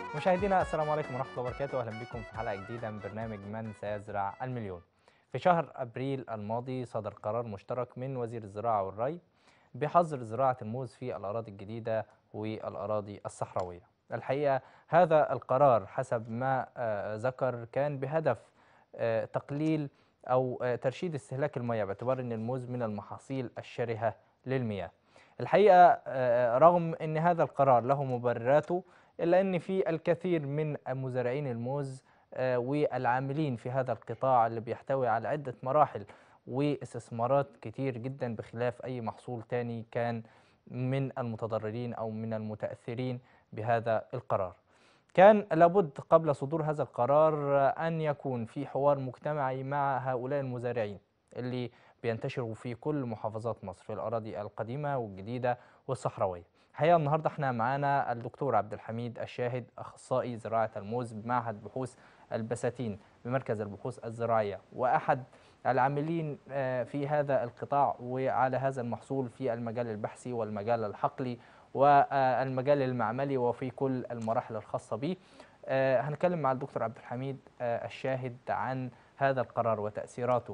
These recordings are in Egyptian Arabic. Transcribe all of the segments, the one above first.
مشاهدينا السلام عليكم ورحمة الله وبركاته أهلا بكم في حلقة جديدة من برنامج من سيزرع المليون في شهر أبريل الماضي صدر قرار مشترك من وزير الزراعة والري بحظر زراعة الموز في الأراضي الجديدة والأراضي الصحراوية الحقيقة هذا القرار حسب ما آه، ذكر كان بهدف آه، تقليل أو آه، ترشيد استهلاك المياه باعتبار أن الموز من المحاصيل الشرهة للمياه الحقيقة آه، رغم أن هذا القرار له مبرراته إلا أن في الكثير من مزارعين الموز آه، والعاملين في هذا القطاع اللي بيحتوي على عدة مراحل واستثمارات كتير جدا بخلاف أي محصول تاني كان من المتضررين أو من المتأثرين بهذا القرار كان لابد قبل صدور هذا القرار آه، أن يكون في حوار مجتمعي مع هؤلاء المزارعين اللي بينتشروا في كل محافظات مصر في الأراضي القديمة والجديدة والصحراوية الحقيقة النهاردة احنا معانا الدكتور عبد الحميد الشاهد أخصائي زراعة الموز بمعهد بحوث البساتين بمركز البحوث الزراعية وأحد العاملين آه، في هذا القطاع وعلى هذا المحصول في المجال البحثي والمجال الحقلي والمجال المعملي وفي كل المراحل الخاصة به آه، هنتكلم مع الدكتور عبد الحميد آه، الشاهد عن هذا القرار وتأثيراته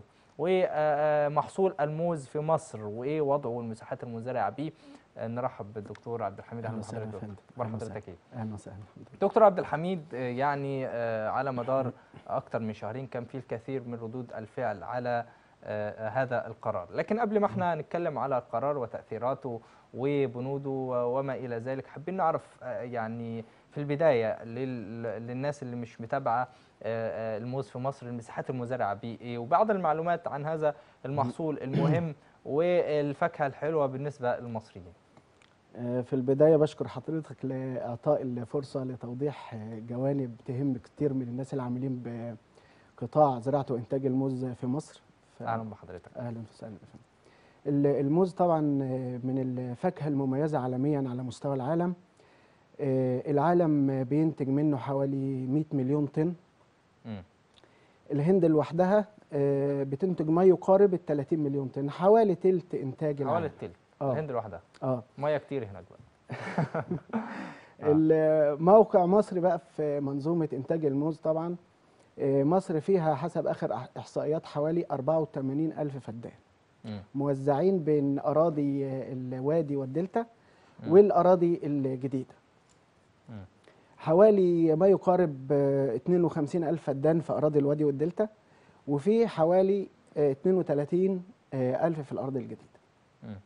ومحصول الموز في مصر وايه وضعه والمساحات المزرعه به آه، نرحب بالدكتور عبد الحميد اهلا أهلا وسهلا بحضرتك يا دكتور. فندم. اخبار أهلا حضرتك ايه اهلا وسهلا الحمد لله. دكتور عبد الحميد آه، يعني آه، على مدار اكثر من شهرين كان في الكثير من ردود الفعل على آه، هذا القرار لكن قبل ما احنا نتكلم على القرار وتاثيراته وبنوده وما الى ذلك حابين نعرف آه، يعني في البدايه لل- للناس اللي مش متابعه آه، آه، الموز في مصر المساحات المزرعه بيه ايه وبعض المعلومات عن هذا المحصول المهم والفاكهه الحلوه بالنسبه للمصريين آه، في البدايه بشكر حضرتك لاعطاء الفرصه لتوضيح آه، جوانب تهم كتير من الناس العاملين بقطاع زراعه وانتاج الموز في مصر ف- اهلا بحضرتك اهلا وسهلا يا فندم. ال- الموز طبعا آه، من الفاكهه المميزه عالميا على مستوى العالم آه، العالم آه، بينتج منه حوالي 100 مليون طن مم. الهند لوحدها آه، بتنتج ما يقارب ال 30 مليون طن حوالي تلت انتاج حوالي العالم التلت آه. الهند لوحدها اه ميه كتير هناك بقى آه. الموقع مصر بقى في منظومة إنتاج الموز طبعا آه، مصر فيها حسب آخر أح- إحصائيات حوالي 84 ألف فدان مم. موزعين بين أراضي آه، الوادي والدلتا مم. والأراضي الجديدة مم. حوالي ما يقارب آه، 52 ألف فدان في أراضي الوادي والدلتا وفي حوالي آه، 32 آه، ألف في الأرض الجديدة مم.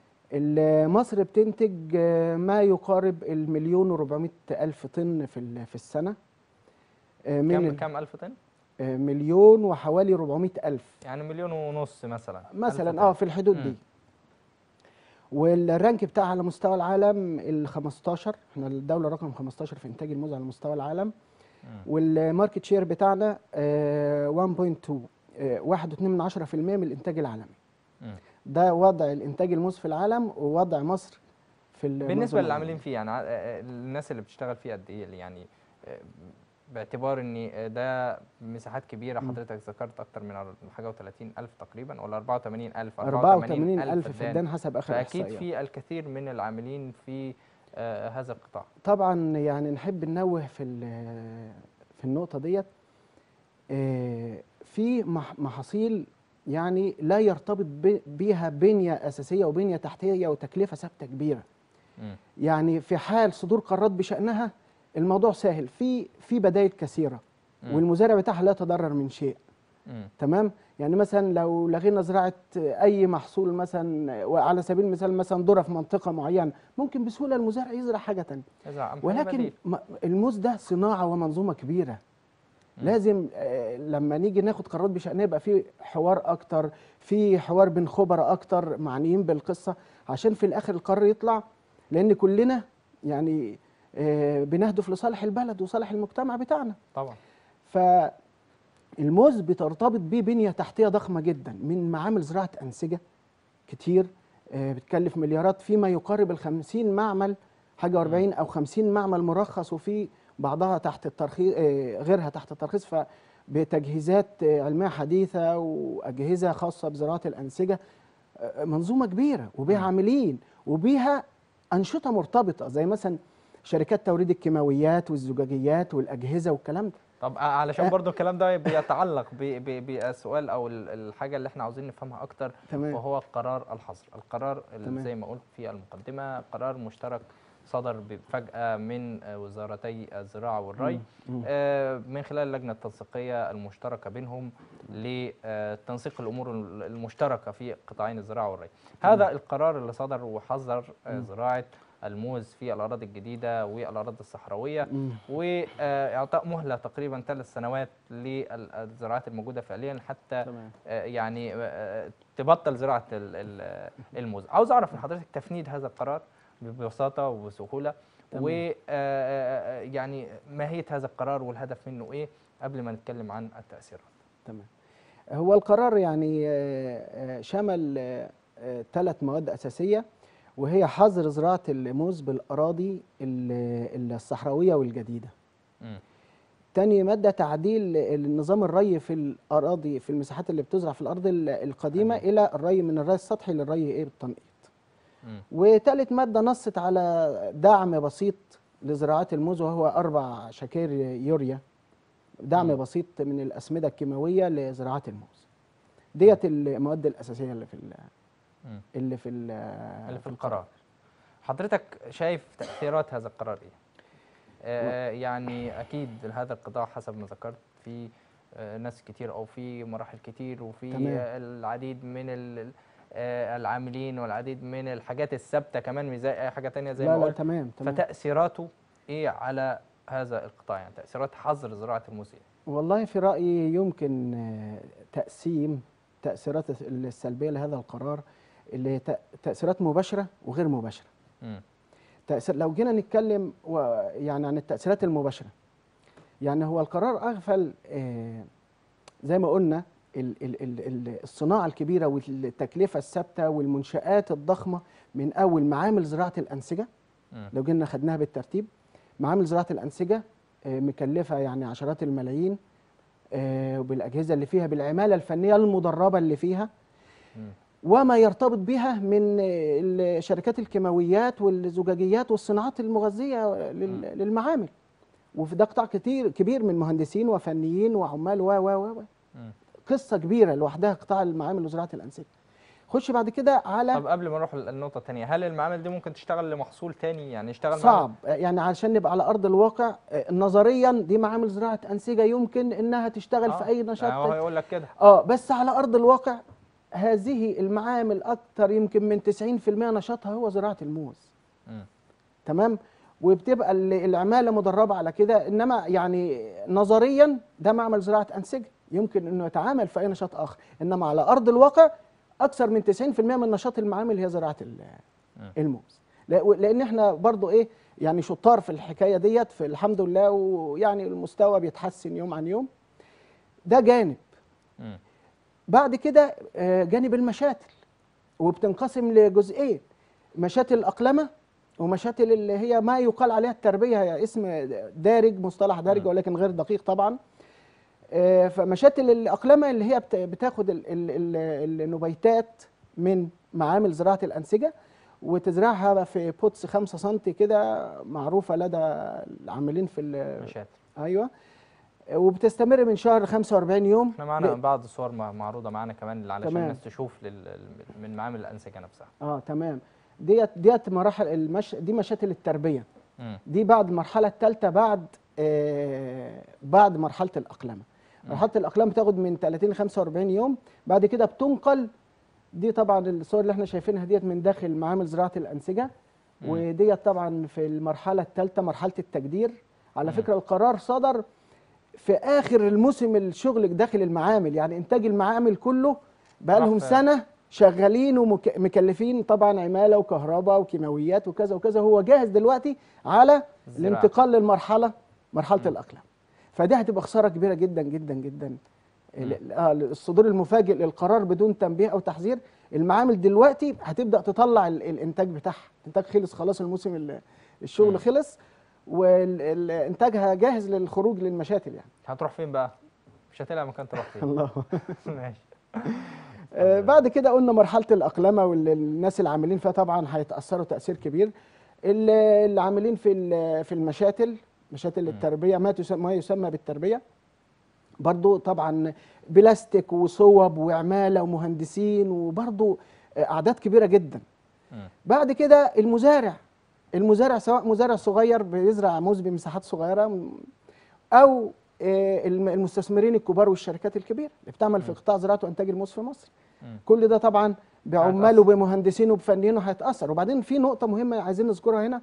ال- مصر بتنتج آه، ما يقارب المليون وربعمائة ألف طن في ال- في السنة آه، من كم ال- كم الف طن آه، مليون وحوالي 400 ألف يعني مليون ونص مثلا ألف مثلا طن. اه في الحدود مم. دي والرانك بتاعها على مستوى العالم ال 15 احنا الدولة رقم 15 في إنتاج الموز على مستوى العالم مم. والماركت شير بتاعنا آه، 1.2 آه، 1.2 من 10% من الإنتاج العالمي مم. ده وضع الإنتاج الموز في العالم ووضع مصر في المنظومة بالنسبه للي العالمية. عاملين فيه يعني ع- آه، الناس اللي بتشتغل فيه قد ايه يعني آه، باعتبار ان آه، ده مساحات كبيره مم. حضرتك ذكرت اكتر من أر- حاجه و30 الف تقريبا ولا 84 الف 84 ألف فدان حسب آخر فاكيد إحصائيات في الكثير من العاملين في آه، هذا القطاع طبعا يعني نحب ننوه في ال- في النقطة ديت آه، في مح- محاصيل يعني لا يرتبط ب- بيها بنية أساسية وبنية تحتية وتكلفة ثابتة كبيرة مم. يعني في حال صدور قرارات بشأنها الموضوع سهل في في بدائل كثيرة مم. والمزارع بتاعها لا يتضرر من شيء مم. تمام يعني مثلا لو لغينا زراعه اي محصول مثلا وعلى سبيل المثال مثلا ذره في منطقه معينه ممكن بسهوله المزارع يزرع حاجه تانية إذا أمكن ولكن بديل. م- الموز ده صناعه ومنظومه كبيره مم. لازم آه، لما نيجي ناخد قرارات بشأنها يبقى في حوار اكتر في حوار بين خبراء اكتر معنيين بالقصه عشان في الاخر القرار يطلع لان كلنا يعني آه، بنهدف لصالح البلد وصالح المجتمع بتاعنا طبعا فالموز بترتبط بيه بنية تحتية ضخمة جدا من معامل زراعة أنسجة كتير آه، بتكلف مليارات فيما يقارب ال 50 معمل حاجة 40 أو 50 معمل مرخص وفي بعضها تحت الترخيص آه، غيرها تحت الترخيص فبتجهيزات آه، علمية حديثة وأجهزة خاصة بزراعة الأنسجة آه، منظومة كبيرة وبيها مم. عاملين وبيها أنشطة مرتبطة زي مثلا شركات توريد الكيماويات والزجاجيات والاجهزه والكلام ده طب علشان آه. برضو الكلام ده بيتعلق ب- ب- بالسؤال او ال- الحاجه اللي احنا عاوزين نفهمها اكتر تمام وهو قرار الحظر القرار اللي تمام. زي ما قلت في المقدمه قرار مشترك صدر ب- فجاه من آه، وزارتي الزراعه والري مم. آه، من خلال اللجنه التنسيقيه المشتركه بينهم لتنسيق الامور المشتركه في قطاعين الزراعه والري هذا القرار اللي صدر وحظر آه، مم. زراعه الموز في الاراضي الجديده والاراضي الصحراويه مم. واعطاء مهله تقريبا ثلاث سنوات للزراعات الموجوده فعليا حتى تمام آه، يعني آه، تبطل زراعه ال- ال- الموز عاوز اعرف من حضرتك تفنيد هذا القرار ببساطه وبسهوله تمام. ويعني ماهيه هذا القرار والهدف منه ايه قبل ما نتكلم عن التاثيرات تمام هو القرار يعني آه، آه، شمل ثلاث مواد أساسية وهي حظر زراعة الموز بالأراضي ال- الصحراوية والجديدة مم. تاني مادة تعديل النظام الري في الأراضي في المساحات اللي بتزرع في الأرض ال- القديمة تمام. إلى الري من الري السطحي للري إيه بالتنقيط مم. وتالت مادة نصت على دعم بسيط لزراعات الموز وهو أربع شكاير يوريا دعم مم. بسيط من الأسمدة الكيماوية لزراعات الموز ديت المواد الأساسية اللي في ال- مم. اللي في ال- اللي في القرار حضرتك شايف تاثيرات هذا القرار ايه آه يعني اكيد هذا القطاع حسب ما ذكرت في آه ناس كتير او في مراحل كتير وفي تمام. آه العديد من ال- آه العاملين والعديد من الحاجات الثابته كمان مش زي اي حاجه تانية زي لا ما لا قلت تمام تمام فتاثيراته ايه على هذا القطاع يعني تاثيرات حظر زراعه الموز إيه؟ والله في رأيي يمكن آه، تقسيم تأثيرات السلبية لهذا القرار اللي هي تأ- تأثيرات مباشرة وغير مباشرة مم. تأثير لو جينا نتكلم و- يعني عن التأثيرات المباشرة يعني هو القرار أغفل آه، زي ما قلنا ال- ال- ال- ال- الصناعة الكبيرة والتكلفة الثابتة والمنشآت الضخمة من أول معامل زراعة الأنسجة مم. لو جينا خدناها بالترتيب معامل زراعة الأنسجة آه، مكلفة يعني عشرات الملايين آه، وبالأجهزة اللي فيها بالعمالة الفنية المدربة اللي فيها مم. وما يرتبط بها من آه، ال- شركات الكيماويات والزجاجيات والصناعات المغذية لل- للمعامل وفي ده قطاع كتير كبير من مهندسين وفنيين وعمال و و و و. مم. قصة كبيرة لوحدها قطاع المعامل وزراعة الأنسجة خش بعد كده على طب قبل ما نروح للنقطه الثانيه هل المعامل دي ممكن تشتغل لمحصول تاني يعني يشتغل معامل- صعب يعني علشان نبقى على ارض الواقع آه، نظريا دي معامل زراعه انسجه يمكن انها تشتغل آه، في اي نشاط يعني هو يقول لك كده اه بس على ارض الواقع هذه المعامل اكتر يمكن من 90% نشاطها هو زراعه الموز مم. تمام وبتبقى ال- العماله مدربه على كده انما يعني نظريا ده معمل زراعه انسجه يمكن انه يتعامل في اي نشاط اخر انما على ارض الواقع اكثر من 90% من نشاط المعامل هي زراعه ال- مم. الموز لا- و- لان احنا برضو ايه يعني شطار في الحكايه ديت في الحمد لله ويعني المستوى بيتحسن يوم عن يوم ده جانب مم. بعد كده آه، جانب المشاتل وبتنقسم لجزئين مشاتل الأقلمة ومشاتل اللي هي ما يقال عليها التربية هي اسم دارج مصطلح دارج مم. ولكن غير دقيق طبعا آه، فمشاتل الأقلمة اللي هي بت- بتاخد ال- ال- ال- النبيتات من معامل زراعة الأنسجة وتزرعها في بوتس 5 سم كده معروفة لدى العاملين في ال- مشاتل ايوه وبتستمر من شهر 45 يوم احنا معانا ب- بعض الصور مع- معروضه معانا كمان علشان تمام. الناس تشوف لل... من معامل الانسجه نفسها اه تمام ديت ديت مراحل المش... دي مشاتل التربيه مم. دي بعد المرحله الثالثه بعد آه بعد مرحله الاقلمه مرحله الاقلمه بتاخد من 30 ل 45 يوم بعد كده بتنقل دي طبعا الصور اللي احنا شايفينها ديت من داخل معامل زراعه الانسجه مم. وديت طبعا في المرحله الثالثه مرحله التجدير على مم. فكره القرار صدر في اخر الموسم الشغل داخل المعامل يعني انتاج المعامل كله بقى لهم راح في- سنه شغالين ومكلفين طبعا عماله وكهرباء وكيماويات وكذا وكذا هو جاهز دلوقتي على الزراعة. الانتقال للمرحله مرحله مم. الاقلام فدي هتبقى خساره كبيره جدا جدا جدا ال- آه، الصدور المفاجئ للقرار بدون تنبيه او تحذير المعامل دلوقتي هتبدا تطلع ال- الانتاج بتاعها الانتاج خلص خلاص الموسم ال- الشغل مم. خلص والانتاجها جاهز للخروج للمشاتل يعني هتروح فين بقى مش هتلاقي مكان تروح فين الله ماشي آه، بعد كده قلنا مرحله الاقلمه والناس اللي عاملين فيها طبعا هيتاثروا تاثير كبير اللي اللي عاملين في ال- في المشاتل مشاتل التربيه ما تسمى ما يسمى بالتربيه برضو طبعا بلاستيك وصوب وعماله ومهندسين وبرضو اعداد كبيره جدا مم. بعد كده المزارع المزارع سواء مزارع صغير بيزرع موز بمساحات صغيره م- او آه، الم- المستثمرين الكبار والشركات الكبيره اللي بتعمل في قطاع زراعه وانتاج الموز في مصر مم. كل ده طبعا بعماله هيتأثر. وبمهندسينه وبفنيينه هيتاثر وبعدين في نقطه مهمه عايزين نذكرها هنا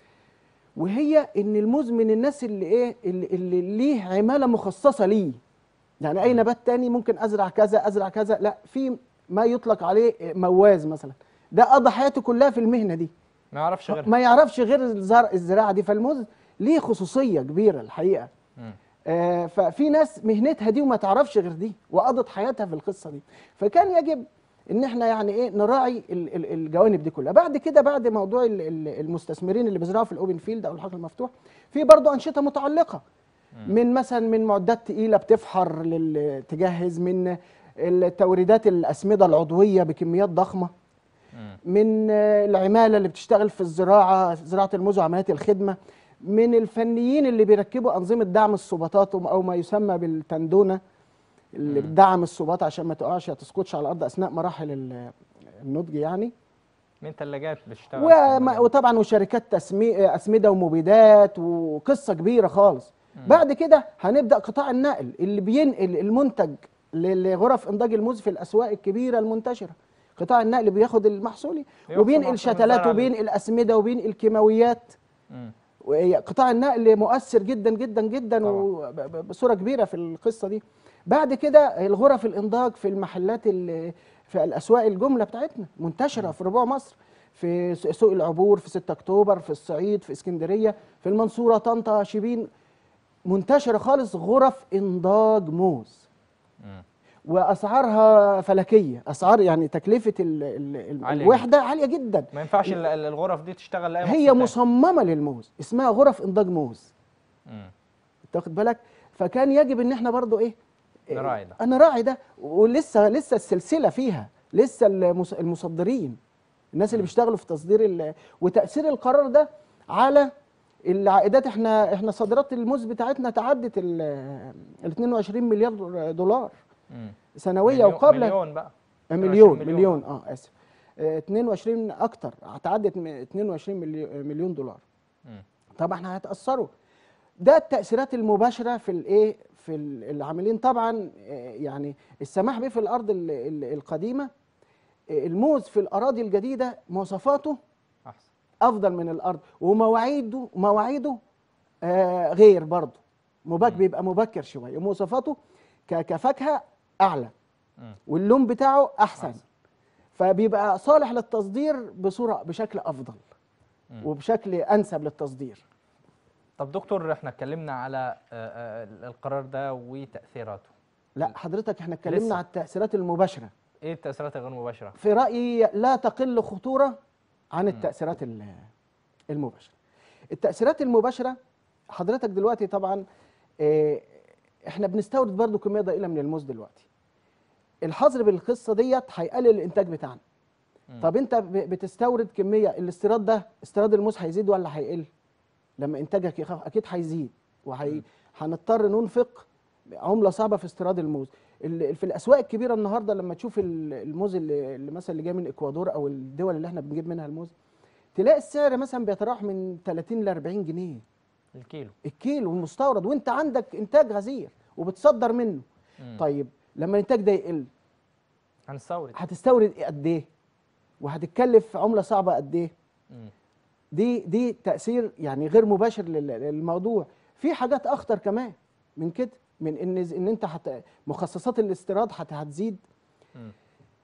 وهي ان الموز من الناس اللي ايه اللي, اللي ليه عماله مخصصه ليه يعني اي نبات تاني ممكن ازرع كذا ازرع كذا لا في ما يطلق عليه مواز مثلا ده قضى حياته كلها في المهنه دي ما يعرفش غيرها ما يعرفش غير الزرع الزراعه دي فالموز ليه خصوصيه كبيره الحقيقه مم. آه، ففي ناس مهنتها دي وما تعرفش غير دي وقضت حياتها في القصه دي فكان يجب ان احنا يعني ايه نراعي ال- ال- الجوانب دي كلها بعد كده بعد موضوع ال- ال- المستثمرين اللي بيزرعوا في الاوبن فيلد او الحقل المفتوح في برضه انشطه متعلقه من مثلا من معدات تقيله بتفحر لل- تجهز من التوريدات الاسمده العضويه بكميات ضخمه مم. من آه، العماله اللي بتشتغل في الزراعه زراعه الموز وعمليات الخدمه من الفنيين اللي بيركبوا انظمه دعم السباطات او ما يسمى بالتندونه اللي بتدعم السباط عشان ما تقعش ما تسقطش على الارض اثناء مراحل ال- النضج يعني من ثلاجات بتشتغل وما- وطبعا وشركات تسمي اسمده ومبيدات وقصه كبيره خالص بعد كده هنبدا قطاع النقل اللي بينقل المنتج ل- لغرف انضاج الموز في الاسواق الكبيره المنتشره قطاع النقل بياخد المحصولي بياخد وبينقل محصول شتلات الزرع وبينقل اسمده وبينقل كيماويات مم. وهي قطاع النقل مؤثر جدا جدا جدا طبعاً. وبصوره كبيره في القصه دي بعد كده الغرف الانضاج في المحلات ال- في الاسواق الجمله بتاعتنا منتشره في ربوع مصر في س- سوق العبور في 6 اكتوبر في الصعيد في اسكندريه في المنصوره طنطا شبين منتشره خالص غرف انضاج موز مم. واسعارها فلكيه اسعار يعني تكلفه ال ال عالية الوحده عاليه جدا ما ينفعش ال- ال- الغرف دي تشتغل لاي هي مقصود تاني. مصممه للموز اسمها غرف انضاج موز مم. انت واخد بالك فكان يجب ان احنا برضو ايه إيه، نراعي ده. انا راعي ده ولسه لسه السلسله فيها لسه المص- المصدرين الناس اللي بيشتغلوا في تصدير ال- وتاثير القرار ده على العائدات احنا احنا صادرات الموز بتاعتنا تعدت ال ال 22 مليار دولار مم. سنويه مليون- وقبل مليون بقى آه، 22 مليون مليون. مليون اه اسف آه، 22 اكتر تعدت م- 22 مليو- مليون دولار مم. طبعا احنا هيتاثروا ده التاثيرات المباشره في الايه في ال- العاملين طبعا آه، يعني السماح به في الارض ال- ال- القديمه آه، الموز في الاراضي الجديده مواصفاته احسن افضل من الارض ومواعيده مواعيده آه، غير برضه مبكر بيبقى مبكر شويه ومواصفاته ك- كفاكهه اعلى مم. واللون بتاعه احسن أحسن. فبيبقى صالح للتصدير بصوره بشكل افضل مم. وبشكل انسب للتصدير طب دكتور احنا اتكلمنا على آه، آه، القرار ده وتاثيراته لا حضرتك احنا اتكلمنا لسه. على التاثيرات المباشره ايه التاثيرات الغير مباشره في رايي لا تقل خطوره عن التاثيرات ال- المباشره التاثيرات المباشره حضرتك دلوقتي طبعا اه، احنا بنستورد برضو كميه ضئيله من الموز دلوقتي الحظر بالقصه ديت هيقلل الانتاج بتاعنا مم. طب انت ب- بتستورد كميه الاستيراد ده استيراد الموز هيزيد ولا هيقل لما انتاجك يخف اكيد هيزيد وهي هنضطر ننفق عمله صعبه في استيراد الموز ال- في الاسواق الكبيره النهارده لما تشوف ال- الموز اللي اللي مثلا اللي جاي من الاكوادور او الدول اللي احنا بنجيب منها الموز تلاقي السعر مثلا بيتراوح من 30 ل 40 جنيه الكيلو الكيلو المستورد وانت عندك انتاج غزير وبتصدر منه مم. طيب لما الانتاج ده يقل هنستورد هتستورد قد ايه وهتتكلف عمله صعبه قد ايه مم. دي دي تاثير يعني غير مباشر لل- للموضوع في حاجات اخطر كمان من كده من ان ان انت هت مخصصات الاستيراد هت- هتزيد مم.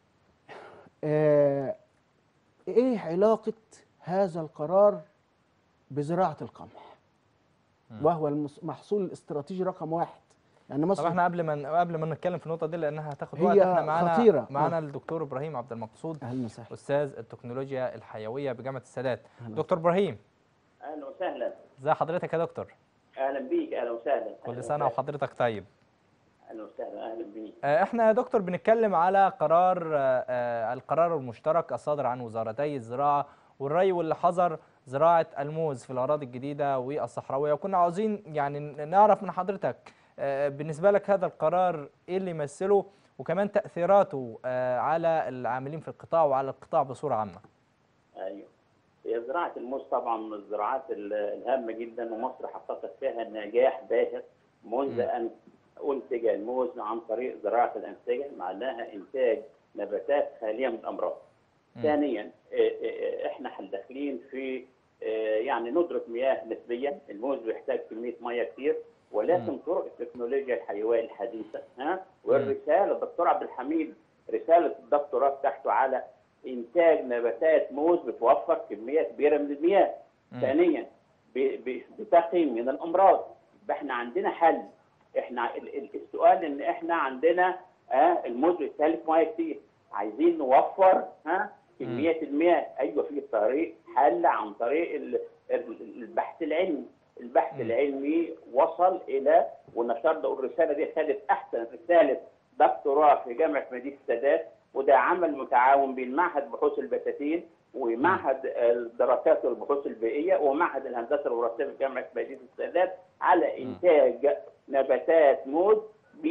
آه ايه علاقه هذا القرار بزراعه القمح مم. وهو المس- المحصول الاستراتيجي رقم واحد يعني طب مصر احنا قبل ما قبل ما نتكلم في النقطه دي لانها هتاخد هي وقت احنا معانا خطيرة. معانا الدكتور ابراهيم عبد المقصود اهلا وسهلا استاذ التكنولوجيا الحيويه بجامعه السادات أهلا دكتور ابراهيم اهلا وسهلا ازي حضرتك يا دكتور اهلا بيك اهلا وسهلا كل أهلاً سنه وسهلاً. وحضرتك طيب اهلا وسهلا اهلا بيك آه، احنا يا دكتور بنتكلم على قرار آه، آه، القرار المشترك الصادر عن وزارتي الزراعه والري واللي حظر زراعه الموز في الاراضي الجديده والصحراويه وكنا عاوزين يعني ن- نعرف من حضرتك آه، بالنسبه لك هذا القرار ايه اللي يمثله وكمان تاثيراته آه، على العاملين في القطاع وعلى القطاع بصوره عامه ايوه هي زراعه الموز طبعا من الزراعات ال- الهامه جدا ومصر حققت فيها نجاح باهر منذ مم. ان انتج الموز عن طريق زراعه الانسجه معناها انتاج نباتات خاليه من الامراض. مم. ثانيا آه، آه، احنا داخلين في آه، يعني ندرة مياه نسبيا الموز بيحتاج كميه ميه كتير ولكن مم. طرق التكنولوجيا الحيويه الحديثه ها والرساله الدكتور عبد الحميد رساله الدكتوراه بتاعته على انتاج نباتات موز بتوفر كميه كبيره من المياه. مم. ثانيا ب- ب- بتقي من الامراض يبقى احنا عندنا حل احنا ال- ال- السؤال ان احنا عندنا آه الموز بيستهلك ميه كتير عايزين نوفر ها كميه المياه ايوه في طريق حل عن طريق ال- ال- البحث العلمي البحث مم. العلمي وصل الى ونشرنا الرساله دي خدت احسن رساله دكتوراه في جامعه مدينه السادات وده عمل متعاون بين معهد بحوث البساتين ومعهد الدراسات والبحوث البيئيه ومعهد الهندسه الوراثيه في جامعه مدينه السادات على انتاج نباتات موز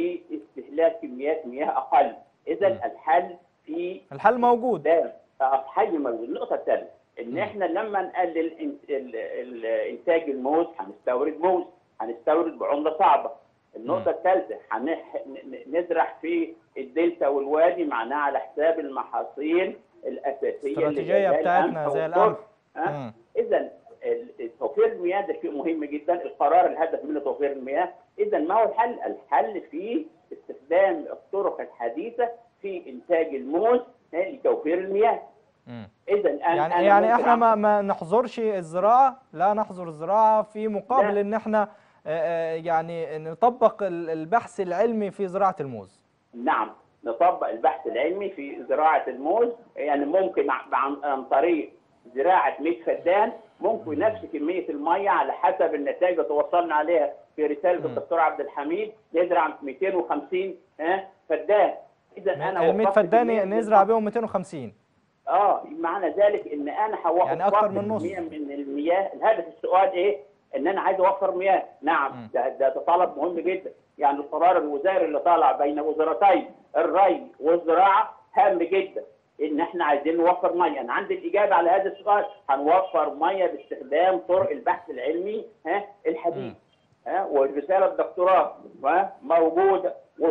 باستهلاك كميات مياه اقل اذا مم. الحل في الحل موجود ده حل موجود النقطه الثالثه ان مم. احنا لما نقلل إن- ال- ال- انتاج الموز هنستورد موز هنستورد بعمله صعبه النقطه الثالثه هنح- ن- نزرع في الدلتا والوادي معناها على حساب المحاصيل الاساسيه اللي الاستراتيجيه زي بتاعتنا القمح زي والذر. القمح ها؟ مم. اذا ال- توفير المياه ده شيء مهم جدا القرار الهدف منه توفير المياه اذا ما هو الحل الحل في استخدام الطرق الحديثه في انتاج الموز ها، لتوفير المياه مم. اذا أنا يعني أنا يعني ممكن احنا أعمل- ما ما نحظرش الزراعه لا نحظر الزراعه في مقابل لا. ان احنا آه، آه، يعني نطبق ال- البحث العلمي في زراعه الموز نعم نطبق البحث العلمي في زراعه الموز يعني ممكن عن, عن- عن طريق زراعه 100 فدان ممكن نفس كميه الميه على حسب النتائج اللي توصلنا عليها في رساله مم. الدكتور عبد الحميد نزرع 250 ها فدان اذا انا ال 100 وفرت فدان كمية من نزرع المية. بهم 250 اه معنى ذلك ان انا هوفر يعني أكتر من نص. كمية من المياه الهدف السؤال ايه ان انا عايز اوفر مياه نعم مم. ده, ده, ده طلب مهم جدا يعني القرار الوزاري اللي طالع بين وزارتين الري والزراعه هام جدا ان احنا عايزين نوفر ميه انا عندي الاجابه على هذا السؤال هنوفر ميه باستخدام طرق البحث العلمي ها الحديث ها والرساله الدكتوراه ها موجوده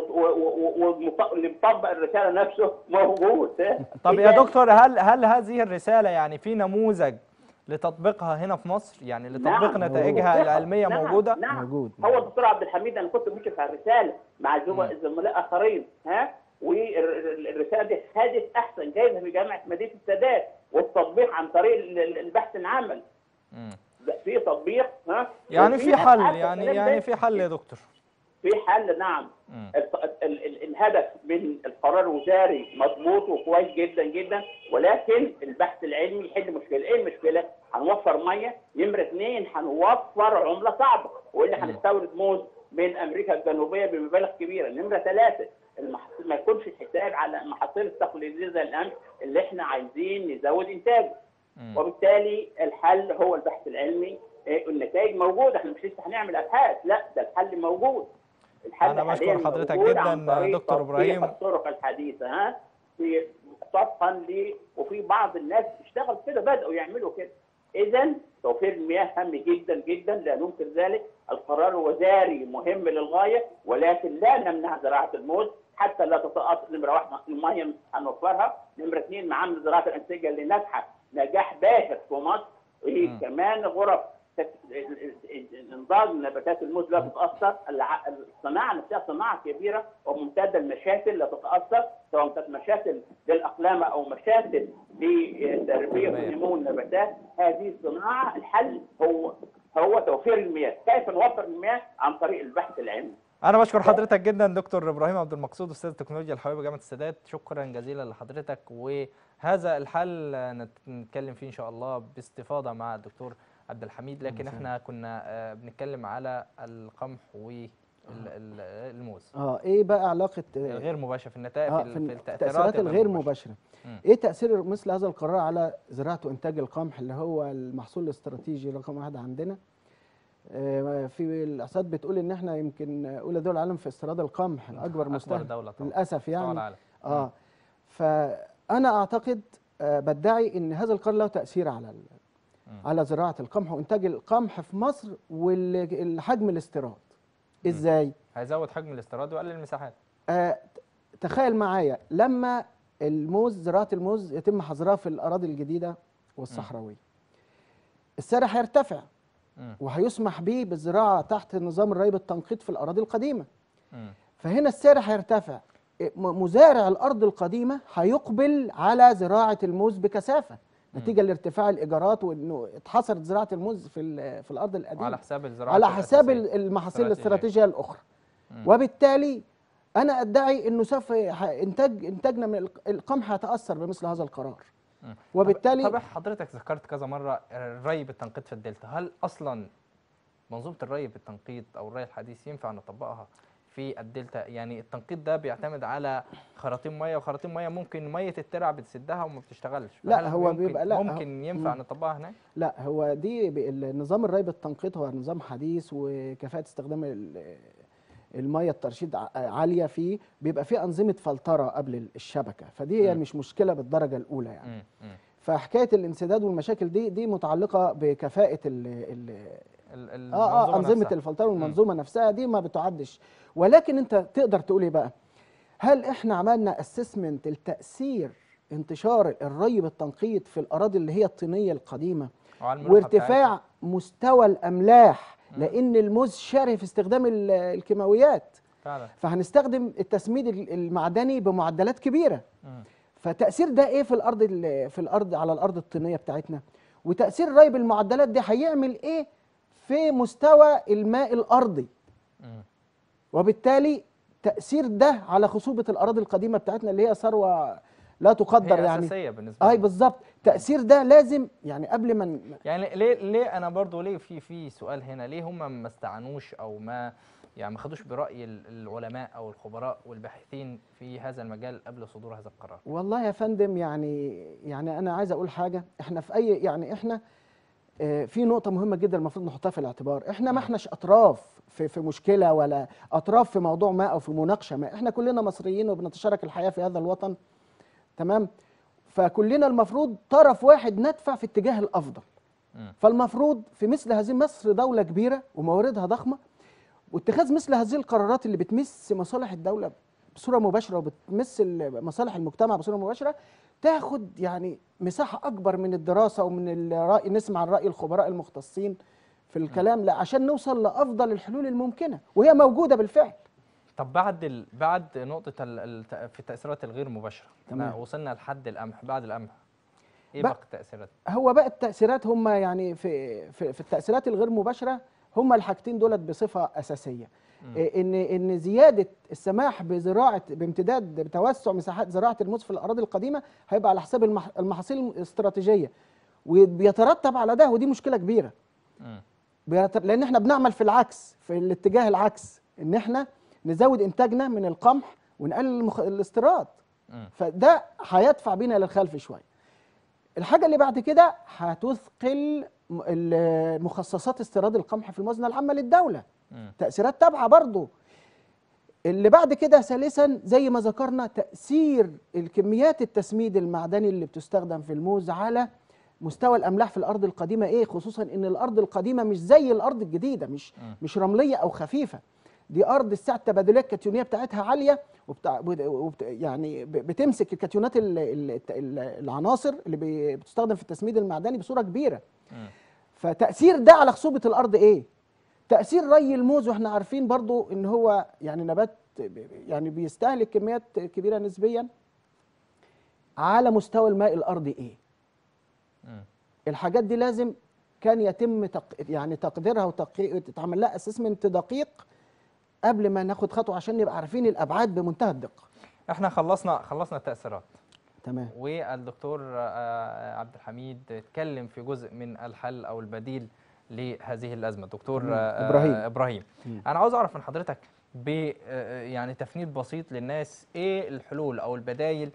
واللي مطبق الرساله نفسه موجود ها طب يا إذا- دكتور هل هل هذه الرساله يعني في نموذج لتطبيقها هنا في مصر يعني لتطبيق نعم، نتائجها موجودة. العلميه نعم، موجوده نعم موجود. هو الدكتور عبد الحميد انا كنت مشرف على الرساله مع زم- مم. زملاء اخرين ها والرساله دي خدت احسن جائزه في جامعه مدينه السادات والتطبيق عن طريق ال- ال- البحث العمل مم. في تطبيق ها يعني وفي في ناس حل عارفة يعني الكلام يعني ده. في حل يا دكتور في حل نعم مم. الت- ال- ال- الهدف من القرار الوزاري مضبوط وكويس جدا جدا ولكن البحث العلمي يحل مشكله ايه المشكله؟ هنوفر ميه نمره اثنين هنوفر عمله صعبه والا مم. هنستورد موز من امريكا الجنوبيه بمبالغ كبيره نمره ثلاثه المحص- ما يكونش الحساب على المحاصيل التقليديه زي القمح اللي احنا عايزين نزود انتاجه مم. وبالتالي الحل هو البحث العلمي إيه، النتائج موجوده احنا مش لسه هنعمل ابحاث لا ده الحل موجود الحل أنا بشكر حالياً حضرتك موجود جداً عن طريق دكتور تطبيق إبراهيم. الطرق الحديثه ها في طبقا ل وفي بعض الناس بتشتغل كده بداوا يعملوا كده اذا توفير المياه هام جدا جدا لا ننكر ذلك القرار الوزاري مهم للغايه ولكن لا نمنع زراعه الموز حتى لا تتأثر نمره واحده الميه هنوفرها نمره اثنين معامل زراعه الانسجه اللي ناجحه نجاح باهر في مصر وهي مم. كمان غرف تك- انضاج نباتات الموز لا تتاثر الع- الصناعه نفسها صناعه كبيره وممتده المشاكل لا تتاثر سواء كانت مشاكل للاقلام او مشاكل لتربيه تمام. ونمو النباتات هذه الصناعه الحل هو هو توفير المياه كيف نوفر المياه عن طريق البحث العلمي انا بشكر حضرتك جدا دكتور ابراهيم عبد المقصود استاذ التكنولوجيا الحيويه بجامعه السادات شكرا جزيلا لحضرتك وهذا الحل نت- نتكلم فيه ان شاء الله باستفاضه مع الدكتور عبد الحميد لكن مساء. احنا كنا آه، بنتكلم على القمح ال- ال- الموز اه ايه بقى علاقه آه، الغير مباشر في النتائج آه في, في ال- في التأثيرات التاثيرات الغير مباشرة مم. ايه تأثير مثل هذا القرار على زراعة وإنتاج القمح اللي هو المحصول الاستراتيجي رقم واحد عندنا آه، في الإحصاءات بتقول إن إحنا يمكن أولى دول العالم في استيراد القمح أكبر اكبر مستهلك دوله طبعا للأسف مستوى يعني العالم اه فأنا أعتقد آه، بدعي إن هذا القرار له تأثير على ال- مم. على زراعة القمح وإنتاج القمح في مصر والحجم الاستيراد مم. إزاي؟ هيزود حجم الاستيراد ويقلل المساحات آه، تخيل معايا لما الموز زراعة الموز يتم حظرها في الأراضي الجديدة والصحراوية السعر هيرتفع مم. وهيسمح به بالزراعة تحت نظام الري بالتنقيط في الأراضي القديمة مم. فهنا السعر هيرتفع م- مزارع الأرض القديمة هيقبل على زراعة الموز بكثافة نتيجة لارتفاع الإيجارات وإنه اتحصرت زراعة الموز في ال- في الأرض القديمة وعلى حساب الزراعه على حساب الأساسية. ال- المحاصيل الاستراتيجية. الاستراتيجيه الاخرى مم. وبالتالي انا ادعي انه سوف ح- انتاج انتاجنا من الق- القمح يتاثر بمثل هذا القرار مم. وبالتالي طب, طب حضرتك ذكرت كذا مره الري بالتنقيط في الدلتا هل اصلا منظومه الري بالتنقيط او الري الحديث ينفع نطبقها في الدلتا يعني التنقيط ده بيعتمد على خراطيم ميه وخراطيم ميه ممكن ميه الترع بتسدها وما بتشتغلش لا، فهل هو ممكن بيبقى- لا، هو- ممكن ينفع مم. نطبقها هناك لا هو دي ب- النظام الري بالتنقيط هو نظام حديث وكفاءه استخدام ال- الميه الترشيد ع- عاليه فيه بيبقى فيه انظمه فلتره قبل الشبكه فدي هي مم. مش مشكله بالدرجه الاولى يعني مم. مم. فحكايه الانسداد والمشاكل دي دي متعلقه بكفاءه ال ال ال- اه اه المنظومة انظمه نفسها. الفلتره والمنظومه نفسها دي ما بتعدش ولكن انت تقدر تقول ايه بقى هل احنا عملنا اسسمنت لتاثير انتشار الري بالتنقيط في الاراضي اللي هي الطينيه القديمه وعلى الملوحة بتاعتها. وارتفاع مستوى الاملاح مم. لان الموز شره في استخدام ال- الكيماويات فعلا فهنستخدم التسميد ال- المعدني بمعدلات كبيره مم. فتاثير ده ايه في الارض ال- في الارض على الارض الطينيه بتاعتنا وتاثير الري بالمعدلات دي هيعمل ايه في مستوى الماء الارضي مم. وبالتالي تاثير ده على خصوبه الاراضي القديمه بتاعتنا اللي هي ثروه لا تقدر هي يعني اساسيه بالنسبه اي لنا. بالظبط تاثير ده لازم يعني قبل ما ن- يعني ليه ليه انا برضو ليه في في سؤال هنا ليه هم ما استعنوش او ما يعني ما خدوش براي ال- العلماء او الخبراء والباحثين في هذا المجال قبل صدور هذا القرار والله يا فندم يعني يعني انا عايز اقول حاجه احنا في اي يعني احنا آه، في نقطه مهمه جدا المفروض نحطها في الاعتبار احنا ما احناش اطراف في في مشكله ولا اطراف في موضوع ما او في مناقشه ما احنا كلنا مصريين وبنتشارك الحياه في هذا الوطن تمام فكلنا المفروض طرف واحد ندفع في اتجاه الافضل مم. فالمفروض في مثل هذه مصر دوله كبيره ومواردها ضخمه واتخاذ مثل هذه القرارات اللي بتمس مصالح الدوله بصوره مباشره وبتمس ال- مصالح المجتمع بصوره مباشره تاخد يعني مساحه اكبر من الدراسه ومن الراي نسمع عن راي الخبراء المختصين في الكلام لا عشان نوصل لافضل الحلول الممكنه وهي موجوده بالفعل طب بعد ال... بعد نقطه ال... الت... في التاثيرات الغير مباشره احنا تمام. وصلنا لحد القمح بعد القمح ايه بقى- باقي التاثيرات هو بقى التاثيرات هم يعني في في, في التاثيرات الغير مباشره هم الحاجتين دولت بصفه اساسيه مم. إيه ان ان زياده السماح بزراعه بامتداد بتوسع مساحات زراعه الموز في الاراضي القديمه هيبقى على حساب المح- المحاصيل الاستراتيجيه وبيترتب على ده ودي مشكله كبيره مم. بيتر- لان احنا بنعمل في العكس في الاتجاه العكس ان احنا نزود انتاجنا من القمح ونقلل المخ... الاستيراد مم. فده هيدفع بينا للخلف شويه الحاجه اللي بعد كده هتثقل م- ال- مخصصات استيراد القمح في الموازنه العامه للدوله مم. تاثيرات تابعه برضه اللي بعد كده ثالثا زي ما ذكرنا تاثير الكميات التسميد المعدني اللي بتستخدم في الموز على مستوى الاملاح في الارض القديمه ايه خصوصا ان الارض القديمه مش زي الارض الجديده مش مم. مش رمليه او خفيفه دي ارض السعه التبادليه الكتيونيه بتاعتها عاليه وبتاع وبت يعني ب- بتمسك الكتيونات ال- ال- ال- العناصر اللي بي- بتستخدم في التسميد المعدني بصوره كبيره مم. فتاثير ده على خصوبه الارض ايه تاثير ري الموز واحنا عارفين برضو ان هو يعني نبات ب- يعني بيستهلك كميات كبيره نسبيا على مستوى الماء الارضي ايه مم. الحاجات دي لازم كان يتم تق... يعني تقديرها وتتعمل لها اسسمنت دقيق قبل ما ناخد خطوه عشان نبقى عارفين الابعاد بمنتهى الدقه احنا خلصنا خلصنا التاثيرات تمام والدكتور آه، عبد الحميد اتكلم في جزء من الحل او البديل لهذه الازمه دكتور تمام. آه، إبراهيم. ابراهيم مم. انا عاوز اعرف من حضرتك ب آه، يعني تفنيد بسيط للناس ايه الحلول او البدائل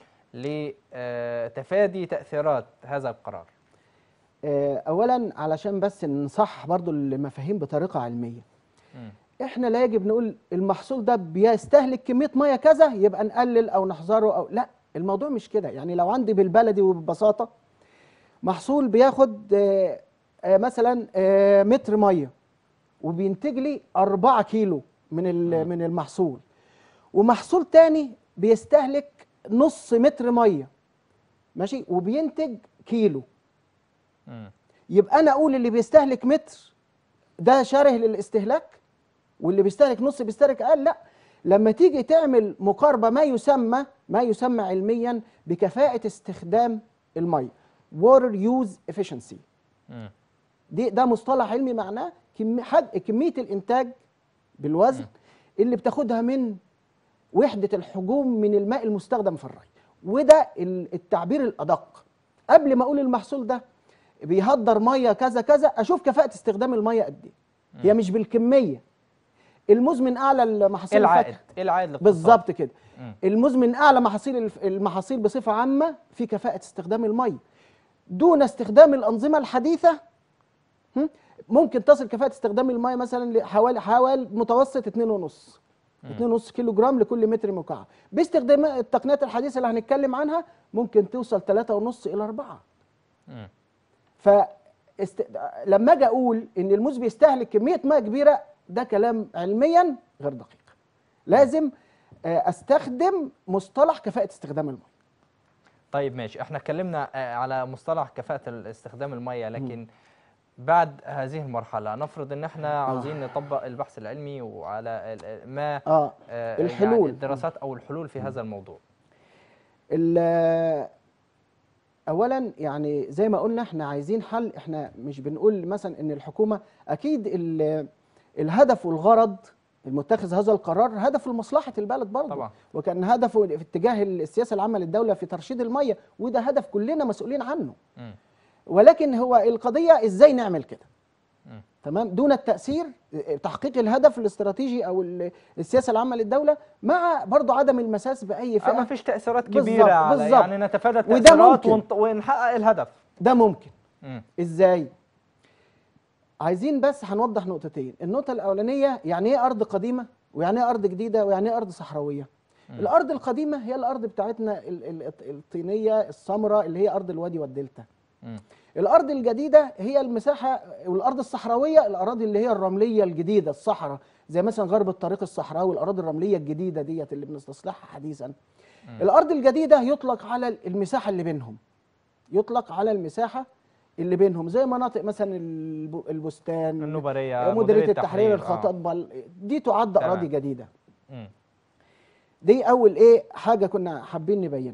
لتفادي تاثيرات هذا القرار آه، اولا علشان بس نصح برضو المفاهيم بطريقه علميه مم. احنا لا يجب نقول المحصول ده بيستهلك كميه ميه كذا يبقى نقلل او نحذره او لا الموضوع مش كده يعني لو عندي بالبلدي وببساطه محصول بياخد آه، آه، مثلا آه، متر ميه وبينتج لي 4 كيلو من ال- من المحصول ومحصول تاني بيستهلك نص متر ميه ماشي وبينتج كيلو مم. يبقى انا اقول اللي بيستهلك متر ده شره للاستهلاك واللي بيستهلك نص بيستهلك اقل لا لما تيجي تعمل مقاربه ما يسمى ما يسمى علميا بكفاءه استخدام الميه water use efficiency مم. دي ده مصطلح علمي معناه كم حد كميه الانتاج بالوزن اللي بتاخدها من وحده الحجوم من الماء المستخدم في الري وده ال- التعبير الادق قبل ما اقول المحصول ده بيهدر ميه كذا كذا اشوف كفاءه استخدام الميه قد ايه هي مش بالكميه الموز من اعلى ايه المحاصيل العائد الفاكهة. ايه العائد الاقتصادي؟ بالظبط كده مم. الموز من اعلى محاصيل الف- المحاصيل بصفه عامه في كفاءه استخدام الميه دون استخدام الانظمه الحديثه هم، ممكن تصل كفاءه استخدام الميه مثلا لحوالي حوالي متوسط 2.5 2.5 كيلو جرام لكل متر مكعب باستخدام التقنيات الحديثه اللي هنتكلم عنها ممكن توصل 3.5 الى 4 مم. ف است... لما اجي اقول ان الموز بيستهلك كميه ميه كبيره ده كلام علميا غير دقيق لازم آه، استخدم مصطلح كفاءه استخدام الميه طيب ماشي احنا اتكلمنا آه، على مصطلح كفاءة ال- استخدام المية لكن بعد هذه المرحلة نفرض ان احنا عاوزين نطبق البحث العلمي وعلى ال- ال- ما اه آه، الحلول. يعني الدراسات او الحلول في هذا الموضوع ال- اولا يعني زي ما قلنا احنا عايزين حل احنا مش بنقول مثلا ان الحكومه اكيد ال- الهدف والغرض المتخذ هذا القرار هدف لمصلحه البلد برضه طبعا. وكان هدفه في اتجاه السياسه العامه للدوله في ترشيد الميه وده هدف كلنا مسؤولين عنه مم. ولكن هو القضيه ازاي نعمل كده مم. تمام دون التاثير تحقيق الهدف الاستراتيجي او ال- السياسه العامه للدوله مع برضه عدم المساس باي آه، فئه ما فيش تأثيرات بالظبط، كبيرة على بالظبط. يعني نتفادى وده التأثيرات ممكن. ونط- ونحقق الهدف ده ممكن مم. ازاي عايزين بس هنوضح نقطتين النقطه الاولانيه يعني ايه ارض قديمه ويعني ايه ارض جديده ويعني ايه ارض صحراويه الارض القديمه هي الارض بتاعتنا ال- ال- الطينيه السمراء اللي هي ارض الوادي والدلتا مم. الارض الجديده هي المساحه والارض الصحراويه الاراضي اللي هي الرمليه الجديده الصحراء زي مثلا غرب الطريق الصحراوي الاراضي الرمليه الجديده ديت اللي بنستصلحها حديثا الارض الجديده يطلق على المساحه اللي بينهم يطلق على المساحه اللي بينهم زي مناطق مثلا الب- البستان النوبرية مديريه التحرير آه. الخطاطبه دي تعد تمام. اراضي جديده مم. دي اول ايه حاجه كنا حابين نبينها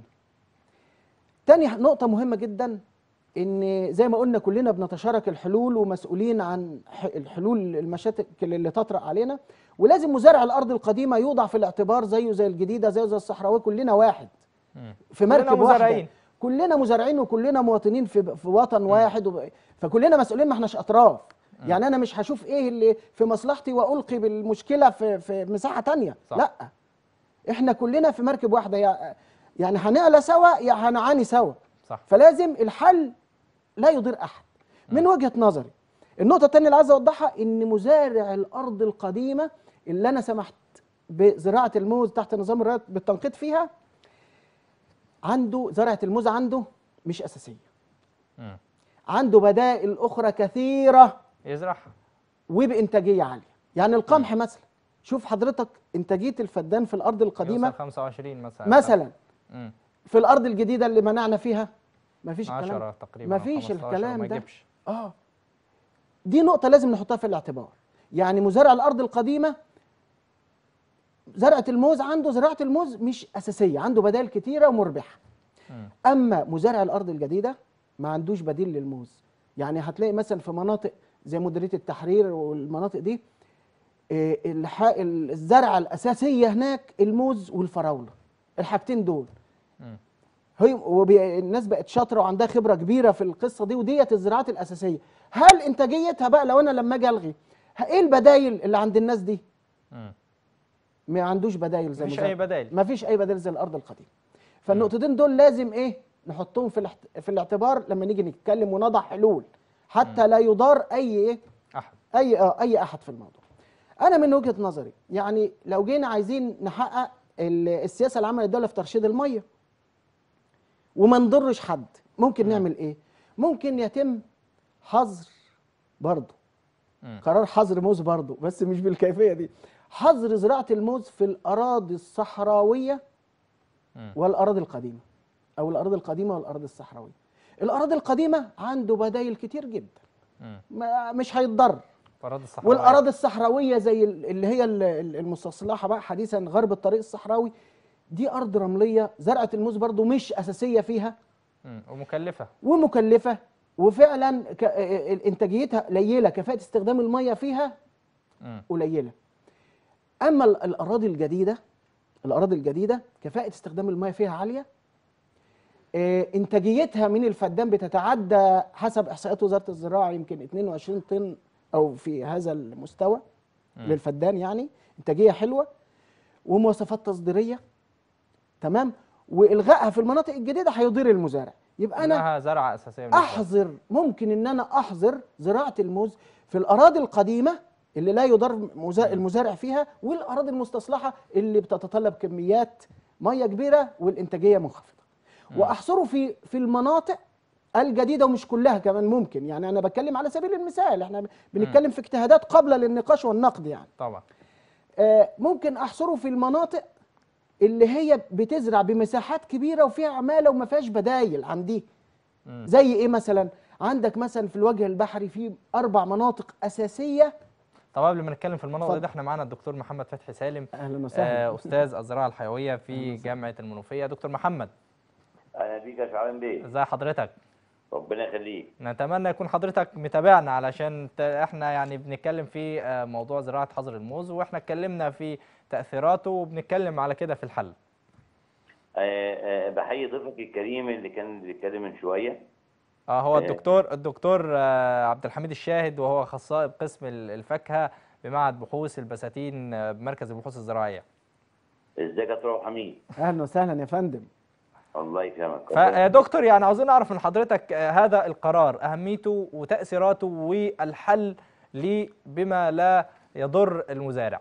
تاني نقطه مهمه جدا ان زي ما قلنا كلنا بنتشارك الحلول ومسؤولين عن ح- الحلول المشاكل اللي تطرأ علينا ولازم مزارع الارض القديمه يوضع في الاعتبار زيه زي الجديده زيه زي الصحراوي كلنا واحد مم. في كلنا مركب مزارعين. واحده كلنا مزارعين وكلنا مواطنين في في وطن واحد وب... فكلنا مسؤولين ما احناش اطراف يعني انا مش هشوف ايه اللي في مصلحتي والقي بالمشكله في في مساحه تانية صح. لا احنا كلنا في مركب واحده يا يعني هنعلى سوا يا هنعاني سوا صح فلازم الحل لا يضير احد من وجهه نظري النقطه الثانيه اللي عايز اوضحها ان مزارع الارض القديمه اللي انا سمحت بزراعه الموز تحت نظام الرعايه بالتنقيط فيها عنده زرعه الموز عنده مش اساسيه مم. عنده بدائل اخرى كثيره يزرعها وبانتاجيه عاليه يعني القمح مثلا شوف حضرتك انتاجيه الفدان في الارض القديمه يوصل 25 مثلا مثلا مم. في الارض الجديده اللي منعنا فيها مفيش الكلام 10 ده. تقريبا أو مفيش 15 الكلام ما ده. يجيبش اه دي نقطة لازم نحطها في الاعتبار يعني مزارع الأرض القديمة زرعة الموز عنده زراعة الموز مش أساسية عنده بدائل كتيرة ومربحة مم. أما مزارع الأرض الجديدة ما عندوش بديل للموز يعني هتلاقي مثلا في مناطق زي مديرية التحرير والمناطق دي آه، الح- الزرعة الأساسية هناك الموز والفراولة الحاجتين دول مم. هي والناس بقت شاطره وعندها خبره كبيره في القصه دي وديت الزراعات الاساسيه هل انتاجيتها بقى لو انا لما اجي الغي ه- ايه البدايل اللي عند الناس دي مم. ما عندوش بدايل زي مفيش مزارع. اي بدائل ما فيش اي بديل زي الارض القديمه فالنقطتين دول لازم ايه نحطهم في الاحت... في الاعتبار لما نيجي نتكلم ونضع حلول حتى لا يضار اي ايه احد اي آه اي احد في الموضوع انا من وجهه نظري يعني لو جينا عايزين نحقق ال- السياسه العامه للدوله في ترشيد الميه وما نضرش حد ممكن نعمل ايه ممكن يتم حظر برضه مم. قرار حظر موز برضه بس مش بالكيفيه دي حظر زراعه الموز في الاراضي الصحراويه مم. والاراضي القديمه او الاراضي القديمه والاراضي الصحراويه الاراضي القديمه عنده بدايل كتير جدا مم. ما مش هيتضر اراضي الصحراء والاراضي الصحراويه زي ال- اللي هي ال- ال- المستصلحه بقى حديثا غرب الطريق الصحراوي دي ارض رمليه زرعه الموز برضو مش اساسيه فيها مم. ومكلفه ومكلفه وفعلا ك- ال- انتاجيتها قليله كفاءه استخدام الميه فيها مم. قليله اما ال- الاراضي الجديده الاراضي الجديده كفاءه استخدام الميه فيها عاليه آه، انتاجيتها من الفدان بتتعدى حسب احصائيات وزاره الزراعه يمكن 22 طن او في هذا المستوى للفدان يعني انتاجيه حلوه ومواصفات تصديريه تمام والغائها في المناطق الجديده هيضر المزارع يبقى انا انها زرعه اساسيه بالنسبة لنا. احظر ممكن ان انا احظر زراعه الموز في الاراضي القديمه اللي لا يضر مزا- المزارع فيها والاراضي المستصلحه اللي بتتطلب كميات ميه كبيره والانتاجيه منخفضه واحصره في في المناطق الجديده ومش كلها كمان ممكن يعني انا بتكلم على سبيل المثال احنا بنتكلم في اجتهادات قابله للنقاش والنقد يعني طبعا آه، ممكن احصره في المناطق اللي هي بتزرع بمساحات كبيره وفيها عماله وما فيهاش بدايل عن دي مم. زي ايه مثلا عندك مثلا في الوجه البحري في اربع مناطق اساسيه طب قبل ما نتكلم في المناطق اتفضل. دي احنا معانا الدكتور محمد فتحي سالم اهلا وسهلا آه استاذ الزراعه الحيويه في جامعه المنوفيه دكتور محمد اهلا بيك يا شعبان بيه ازي حضرتك ربنا يخليك نتمنى يكون حضرتك متابعنا علشان ت- احنا يعني بنتكلم في آه، موضوع زراعه حظر الموز واحنا اتكلمنا في تاثيراته وبنتكلم على كده في الحل آه، آه، بحيي ضيفك الكريم اللي كان بيتكلم من شويه اه هو آه. الدكتور الدكتور آه، عبد الحميد الشاهد وهو اخصائي بقسم ال- الفاكهه بمعهد بحوث البساتين آه، بمركز البحوث الزراعيه ازيك يا ترى حميد اهلا وسهلا يا فندم الله يكرمك فيا دكتور يعني عاوزين نعرف من حضرتك آه، هذا القرار اهميته وتاثيراته والحل ليه بما لا يضر المزارع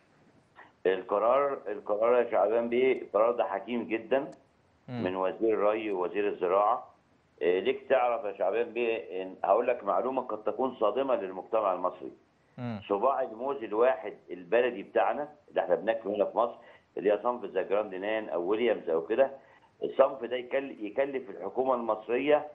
القرار القرار يا شعبان بيه القرار ده حكيم جدا مم. من وزير الري ووزير الزراعه آه، ليك تعرف يا شعبان بيه إن هقول لك معلومه قد تكون صادمه للمجتمع المصري مم. صباع الموز الواحد البلدي بتاعنا اللي احنا بناكله هنا في مصر اللي هي صنف زي جراند نان او ويليامز او كده الصنف ده يكل- يكلف الحكومه المصريه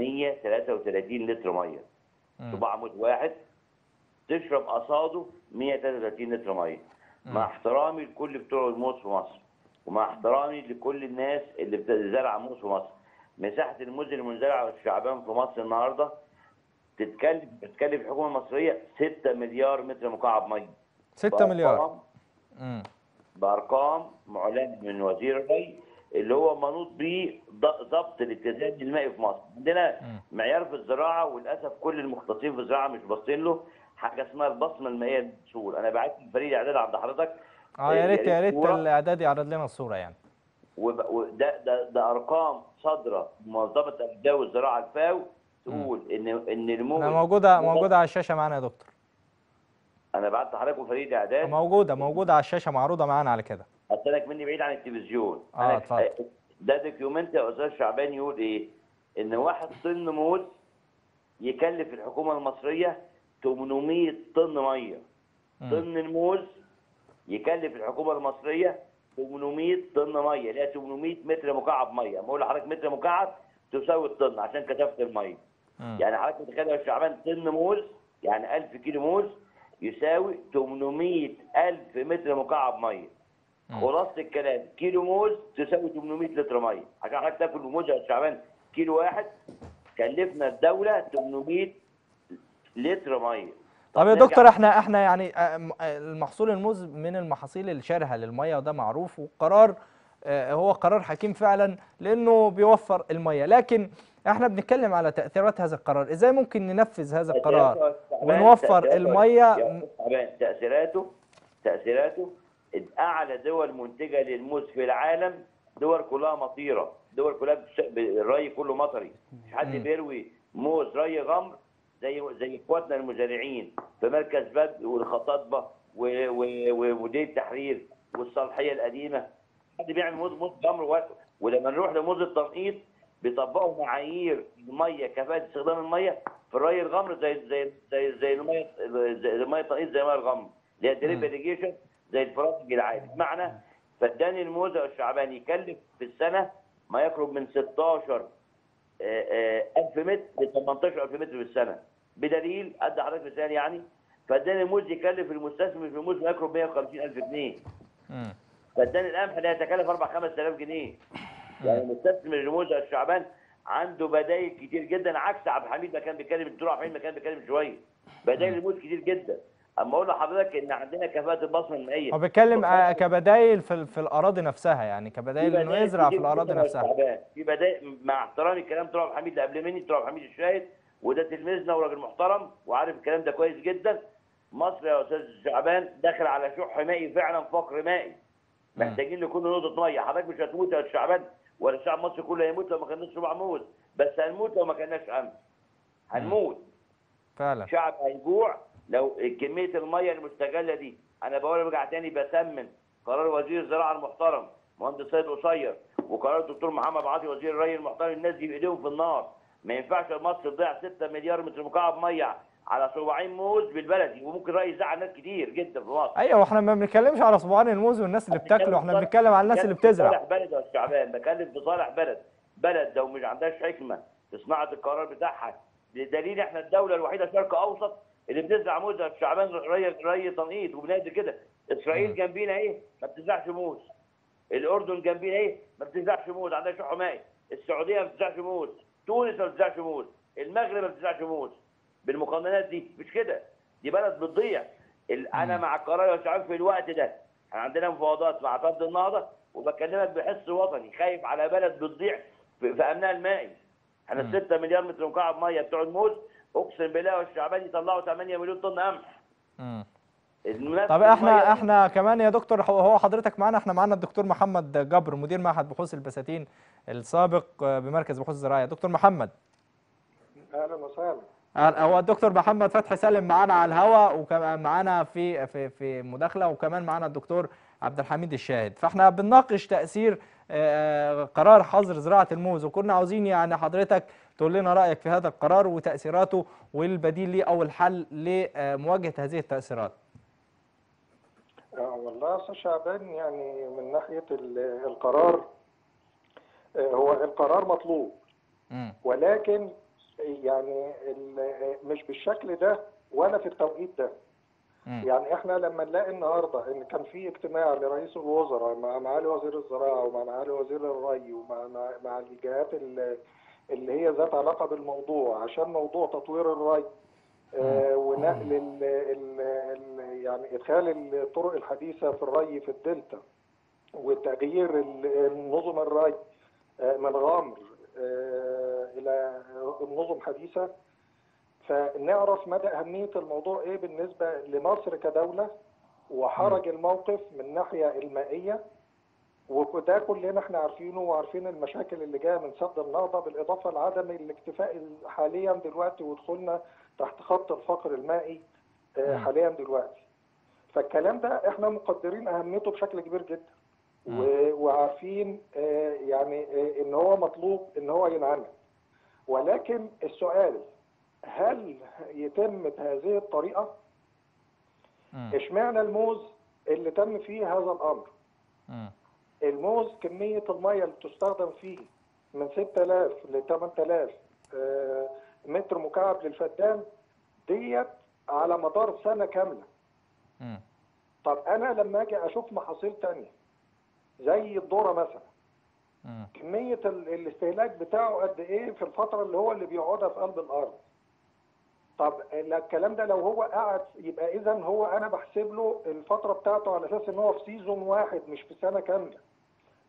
133 لتر ميه مم. صباع موز واحد تشرب قصاده 133 لتر ميه مع احترامي لكل بتوع الموز في مصر ومع احترامي لكل الناس اللي بتزرع موز في مصر مساحه الموز المنزرعه والشعبان في مصر النهارده تتكلف بتكلف الحكومه المصريه 6 مليار متر مكعب ميه 6 مليار بأرقام- مم. بارقام معلنه من وزير الري اللي هو منوط بيه ض- ضبط الاتزان المائي في مصر عندنا معيار في الزراعه وللاسف كل المختصين في الزراعه مش باصين له حاجه اسمها البصمه المائيه للسور انا بعت فريق الاعداد عند حضرتك اه يا ريت يا ريت صورة. الاعداد يعرض لنا الصوره يعني وب- وده ده ده ارقام صادره منظمه الاغذيه والزراعه الفاو تقول ان ان الموز انا موجوده موجوده على الشاشه معانا يا دكتور انا بعت لحضرتك فريق الاعداد موجوده موجوده على الشاشه معروضه معانا على كده اصلك مني بعيد عن التلفزيون آه، أنا اتفضل. ده دوكيومنت يا استاذ شعبان يقول ايه ان واحد طن موز يكلف الحكومه المصريه 800 طن ميه مم. طن الموز يكلف الحكومه المصريه 800 طن ميه اللي هي 800 متر مكعب ميه اما اقول لحضرتك متر مكعب تساوي الطن عشان كثافه الميه مم. يعني حضرتك متخيل يا شعبان طن موز يعني 1000 كيلو موز يساوي 800 ألف متر مكعب ميه مم. خلاصة الكلام كيلو موز تساوي 800 لتر ميه عشان حضرتك تاكل موز يا شعبان كيلو واحد كلفنا الدولة 800 لتر ميه طب يا نرجع- دكتور احنا احنا يعني آه، م- آه، المحصول الموز من المحاصيل الشارهه للميه وده معروف والقرار آه، هو قرار حكيم فعلا لانه بيوفر الميه لكن احنا بنتكلم على تاثيرات هذا القرار ازاي ممكن ننفذ هذا القرار ونوفر الميه يا تعبان تاثيراته تاثيراته اعلى دول منتجه للموز في العالم دول كلها مطيره دول كلها بتش... ب- الري كله مطري مش حد مم. بيروي موز ري غمر زي زي اخواتنا المزارعين في مركز بدر والخطاطبه و- و- و- ودي التحرير والصالحيه القديمه حد بيعمل موز موز غمر و... ولما نروح لموز التنقيط بيطبقوا معايير الميه كفاءه استخدام الميه في الري الغمر زي زي زي زي الميه زي الميه التنقيط زي الميه الغمر اللي هي الدريب مم. irrigation زي الفراتج العادي بمعنى فدان الموز الشعبان يكلف في السنه ما يقرب من 16 آه، آه، ألف متر ل 18000 متر في السنه بدليل ادي حضرتك مثال يعني فدان الموز يكلف المستثمر في الموز ما يقرب 150000 جنيه مم. فدان القمح لا يتكلف 4 5000 جنيه يعني مستثمر الموز الشعبان عنده بدائل كتير جدا عكس عبد الحميد ما كان بيتكلم الدكتور عبد الحميد ما كان بيتكلم شويه بدائل الموز كتير جدا اما اقول لحضرتك ان عندنا كفاءه البصمه المائيه هو بيتكلم آه، كبدايل في ال- في الاراضي نفسها يعني كبدايل انه بدائل يزرع في كتير الاراضي جداً يا نفسها شعبان. في بدائل مع احترامي الكلام دكتور عبد الحميد اللي قبل مني دكتور عبد الحميد الشاهد وده تلميذنا وراجل محترم وعارف الكلام ده كويس جدا مصر يا استاذ شعبان داخل على شح مائي فعلا فقر مائي محتاجين لكل نقطه ميه حضرتك مش هتموت يا أستاذ شعبان ولا الشعب المصري كله هيموت لو ما كناش ربع موت بس هنموت لو ما كناش امن هنموت فعلا شعب هيجوع لو كميه الميه المستغله دي انا بقول برجع تاني بسمن قرار وزير الزراعه المحترم مهندس سيد قصير وقرار الدكتور محمد عاطي وزير الري المحترم الناس دي بايديهم في النار ما ينفعش مصر تضيع 6 مليار متر مكعب ميه على صباعين موز بالبلدي وممكن رأي يزعل ناس كتير جدا في مصر ايوه احنا ما بنتكلمش على صباعين الموز والناس اللي بتاكله احنا بصالح- بنتكلم على الناس اللي بتكلم بتزرع بصالح بلد يا شعبان بكلم بصالح بلد بلد لو مش عندهاش حكمه في صناعه القرار بتاعها بدليل احنا الدوله الوحيده شرق اوسط اللي بتزرع موز يا شعبان ري ري تنقيط وبنادي كده اسرائيل جنبينا ايه ما بتزرعش موز الاردن جنبينا ايه ما بتزرعش موز عندها شح مائي السعوديه ما بتزرعش موز تونس ما بتزرعش موز المغرب ما بتزرعش موز بالمقارنات دي مش كده دي بلد بتضيع ال- انا مع القرار يا شعب في الوقت ده احنا عندنا مفاوضات مع فرد النهضه وبكلمك بحس وطني خايف على بلد بتضيع في, في امنها المائي احنا 6 مليار متر مكعب ميه بتوع الموز اقسم بالله والشعبان يطلعوا 8 مليون طن قمح مم. الناس طب المية- احنا احنا كمان يا دكتور هو هو حضرتك معانا احنا معانا الدكتور محمد جبر مدير معهد بحوث البساتين السابق آه، بمركز بحوث الزراعه دكتور محمد اهلا وسهلا آه، هو الدكتور محمد فتحي سالم معانا على الهواء وكمان معانا في في في مداخله وكمان معانا الدكتور عبد الحميد الشاهد فاحنا بنناقش تاثير آه، قرار حظر زراعه الموز وكنا عاوزين يعني حضرتك تقول لنا رايك في هذا القرار وتاثيراته والبديل ليه او الحل لمواجهه هذه التاثيرات آه والله يا استاذ شعبان يعني من ناحيه ال- القرار آه هو القرار مطلوب مم. ولكن يعني ال- مش بالشكل ده ولا في التوقيت ده مم. يعني احنا لما نلاقي النهارده ان كان في اجتماع لرئيس الوزراء مع معالي وزير الزراعه ومع معالي وزير الري ومع مع, مع الجهات ال- اللي هي ذات علاقه بالموضوع عشان موضوع تطوير الري آه، ونقل ال ال ال يعني ادخال الطرق الحديثه في الري في الدلتا وتغيير ال- نظم الري آه، من غمر آه، الى نظم حديثه فنعرف مدى اهميه الموضوع ايه بالنسبه لمصر كدوله وحرج الموقف من الناحيه المائيه وده كلنا احنا عارفينه وعارفين المشاكل اللي جايه من سد النهضه بالاضافه لعدم الاكتفاء حاليا دلوقتي ودخولنا تحت خط الفقر المائي آه، مم. حاليا دلوقتي فالكلام ده احنا مقدرين اهميته بشكل كبير جدا و- وعارفين آه، يعني آه، ان هو مطلوب ان هو ينعمل ولكن السؤال هل يتم بهذه الطريقه مم. اشمعنى الموز اللي تم فيه هذا الامر مم. الموز كمية المية اللي تستخدم فيه من 6000 ل 8000 آه، متر مكعب للفدان ديت على مدار سنة كاملة مم. طب أنا لما أجي أشوف محاصيل تانية زي الذرة مثلا مم. كمية ال- الاستهلاك بتاعه قد إيه في الفترة اللي هو اللي بيقعدها في قلب الأرض طب ال- الكلام ده لو هو قعد يبقى إذا هو أنا بحسب له الفترة بتاعته على أساس إن هو في سيزون واحد مش في سنة كاملة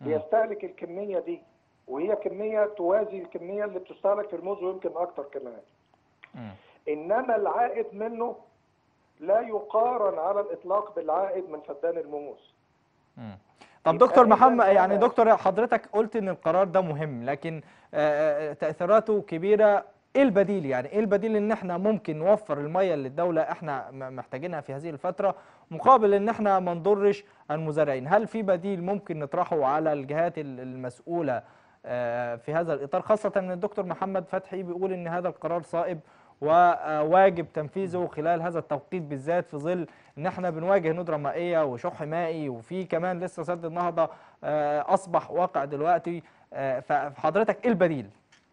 بيستهلك الكميه دي وهي كميه توازي الكميه اللي بتستهلك في الموز ويمكن اكتر كمان مم. انما العائد منه لا يقارن على الاطلاق بالعائد من فدان الموز مم. طب يبقى دكتور إذا محمد يعني أنا- دكتور حضرتك قلت ان القرار ده مهم لكن آه، آه، تأثيراته كبيرة ايه البديل يعني ايه البديل ان احنا ممكن نوفر المية اللي الدولة احنا م- محتاجينها في هذه الفترة مقابل ان احنا ما نضرش المزارعين هل في بديل ممكن نطرحه على الجهات ال- المسؤولة آه، في هذا الإطار خاصة ان الدكتور محمد فتحي بيقول ان هذا القرار صائب وواجب تنفيذه خلال هذا التوقيت بالذات في ظل ان احنا بنواجه ندرة مائية وشح مائي وفي كمان لسه سد النهضة آه، اصبح واقع دلوقتي آه، فحضرتك ايه البديل؟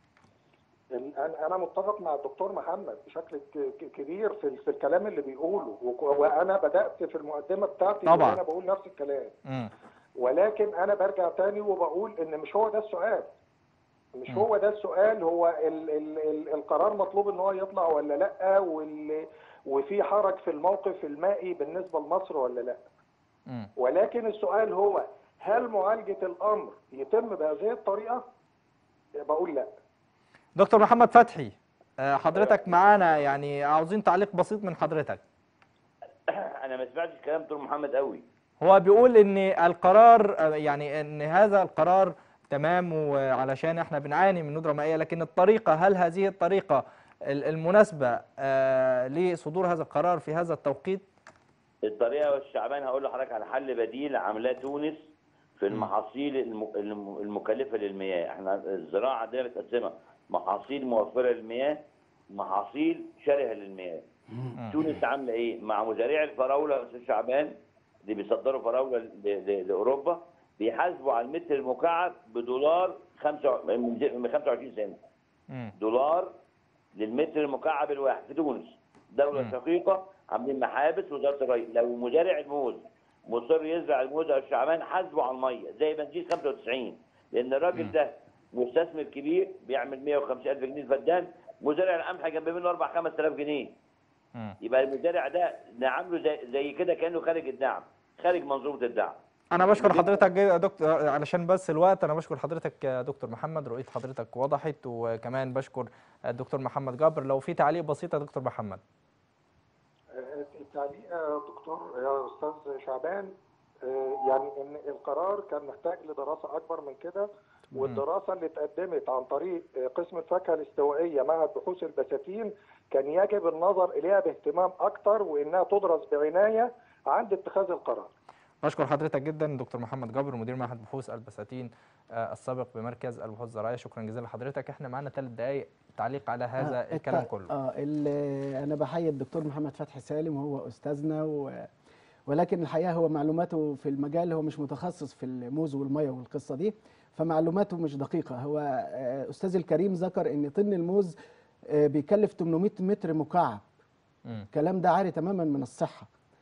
انا انا متفق مع الدكتور محمد بشكل ك- ك- كبير في في الكلام اللي بيقوله وك- وانا بدات في المقدمه بتاعتي طبعاً. وانا بقول نفس الكلام مم. ولكن انا برجع تاني وبقول ان مش هو ده السؤال مش م. هو ده السؤال هو ال ال ال القرار مطلوب ان هو يطلع ولا لا وال وفي حرج في الموقف المائي بالنسبه لمصر ولا لا مم. ولكن السؤال هو هل معالجه الامر يتم بهذه الطريقه بقول لا دكتور محمد فتحي آه، حضرتك معانا يعني عاوزين تعليق بسيط من حضرتك انا ما سمعتش كلام دكتور محمد قوي هو بيقول ان القرار آه، يعني ان هذا القرار تمام وعلشان احنا بنعاني من ندرة مائية لكن الطريقة هل هذه الطريقة ال- المناسبة آه، لصدور هذا القرار في هذا التوقيت؟ الطريقه والشعبان هقول لحضرتك على حل بديل عاملاه تونس في المحاصيل الم- الم- المكلفه للمياه احنا الزراعه عندنا متقسمه محاصيل موفره للمياه محاصيل شرهه للمياه تونس عامله ايه مع مزارعي الفراوله يا استاذ شعبان اللي بيصدروا فراوله ل- ل- لاوروبا بيحاسبوا على المتر المكعب بدولار خمسة من زي- من 25 سنت مم. دولار للمتر المكعب الواحد في تونس دولة مم. شقيقة عاملين محابس وزارة الري لو مزارع الموز مصر يزرع الموز او الشعبان حاسبه على المية زي بنزين 95 لأن الراجل ده مستثمر كبير بيعمل 150 ألف جنيه الفدان مزارع القمح جنب منه 4 5000 جنيه مم. يبقى المزارع ده نعامله زي, زي كده كأنه خارج الدعم خارج منظومة الدعم انا بشكر حضرتك جدا يا دكتور علشان بس الوقت انا بشكر حضرتك يا دكتور محمد رؤيه حضرتك وضحت وكمان بشكر الدكتور محمد جابر لو في تعليق بسيط يا دكتور محمد التعليق يا دكتور يا استاذ شعبان آه، يعني ان القرار كان محتاج لدراسه اكبر من كده والدراسه اللي اتقدمت عن طريق آه، قسم الفاكهه الاستوائيه مع بحوث البساتين كان يجب النظر اليها باهتمام اكتر وانها تدرس بعنايه عند اتخاذ القرار. بشكر حضرتك جدا دكتور محمد جابر مدير معهد بحوث البساتين آه، السابق بمركز البحوث الزراعيه شكرا جزيلا لحضرتك احنا معانا ثلاث دقائق تعليق على هذا آه، الكلام الت- كله اه ال- انا بحيي الدكتور محمد فتحي سالم وهو استاذنا و ولكن الحقيقه هو معلوماته في المجال هو مش متخصص في الموز والميه والقصه دي فمعلوماته مش دقيقه هو آه، استاذ الكريم ذكر ان طن الموز آه، بيكلف 800 متر مكعب مم. الكلام ده عاري تماما من الصحه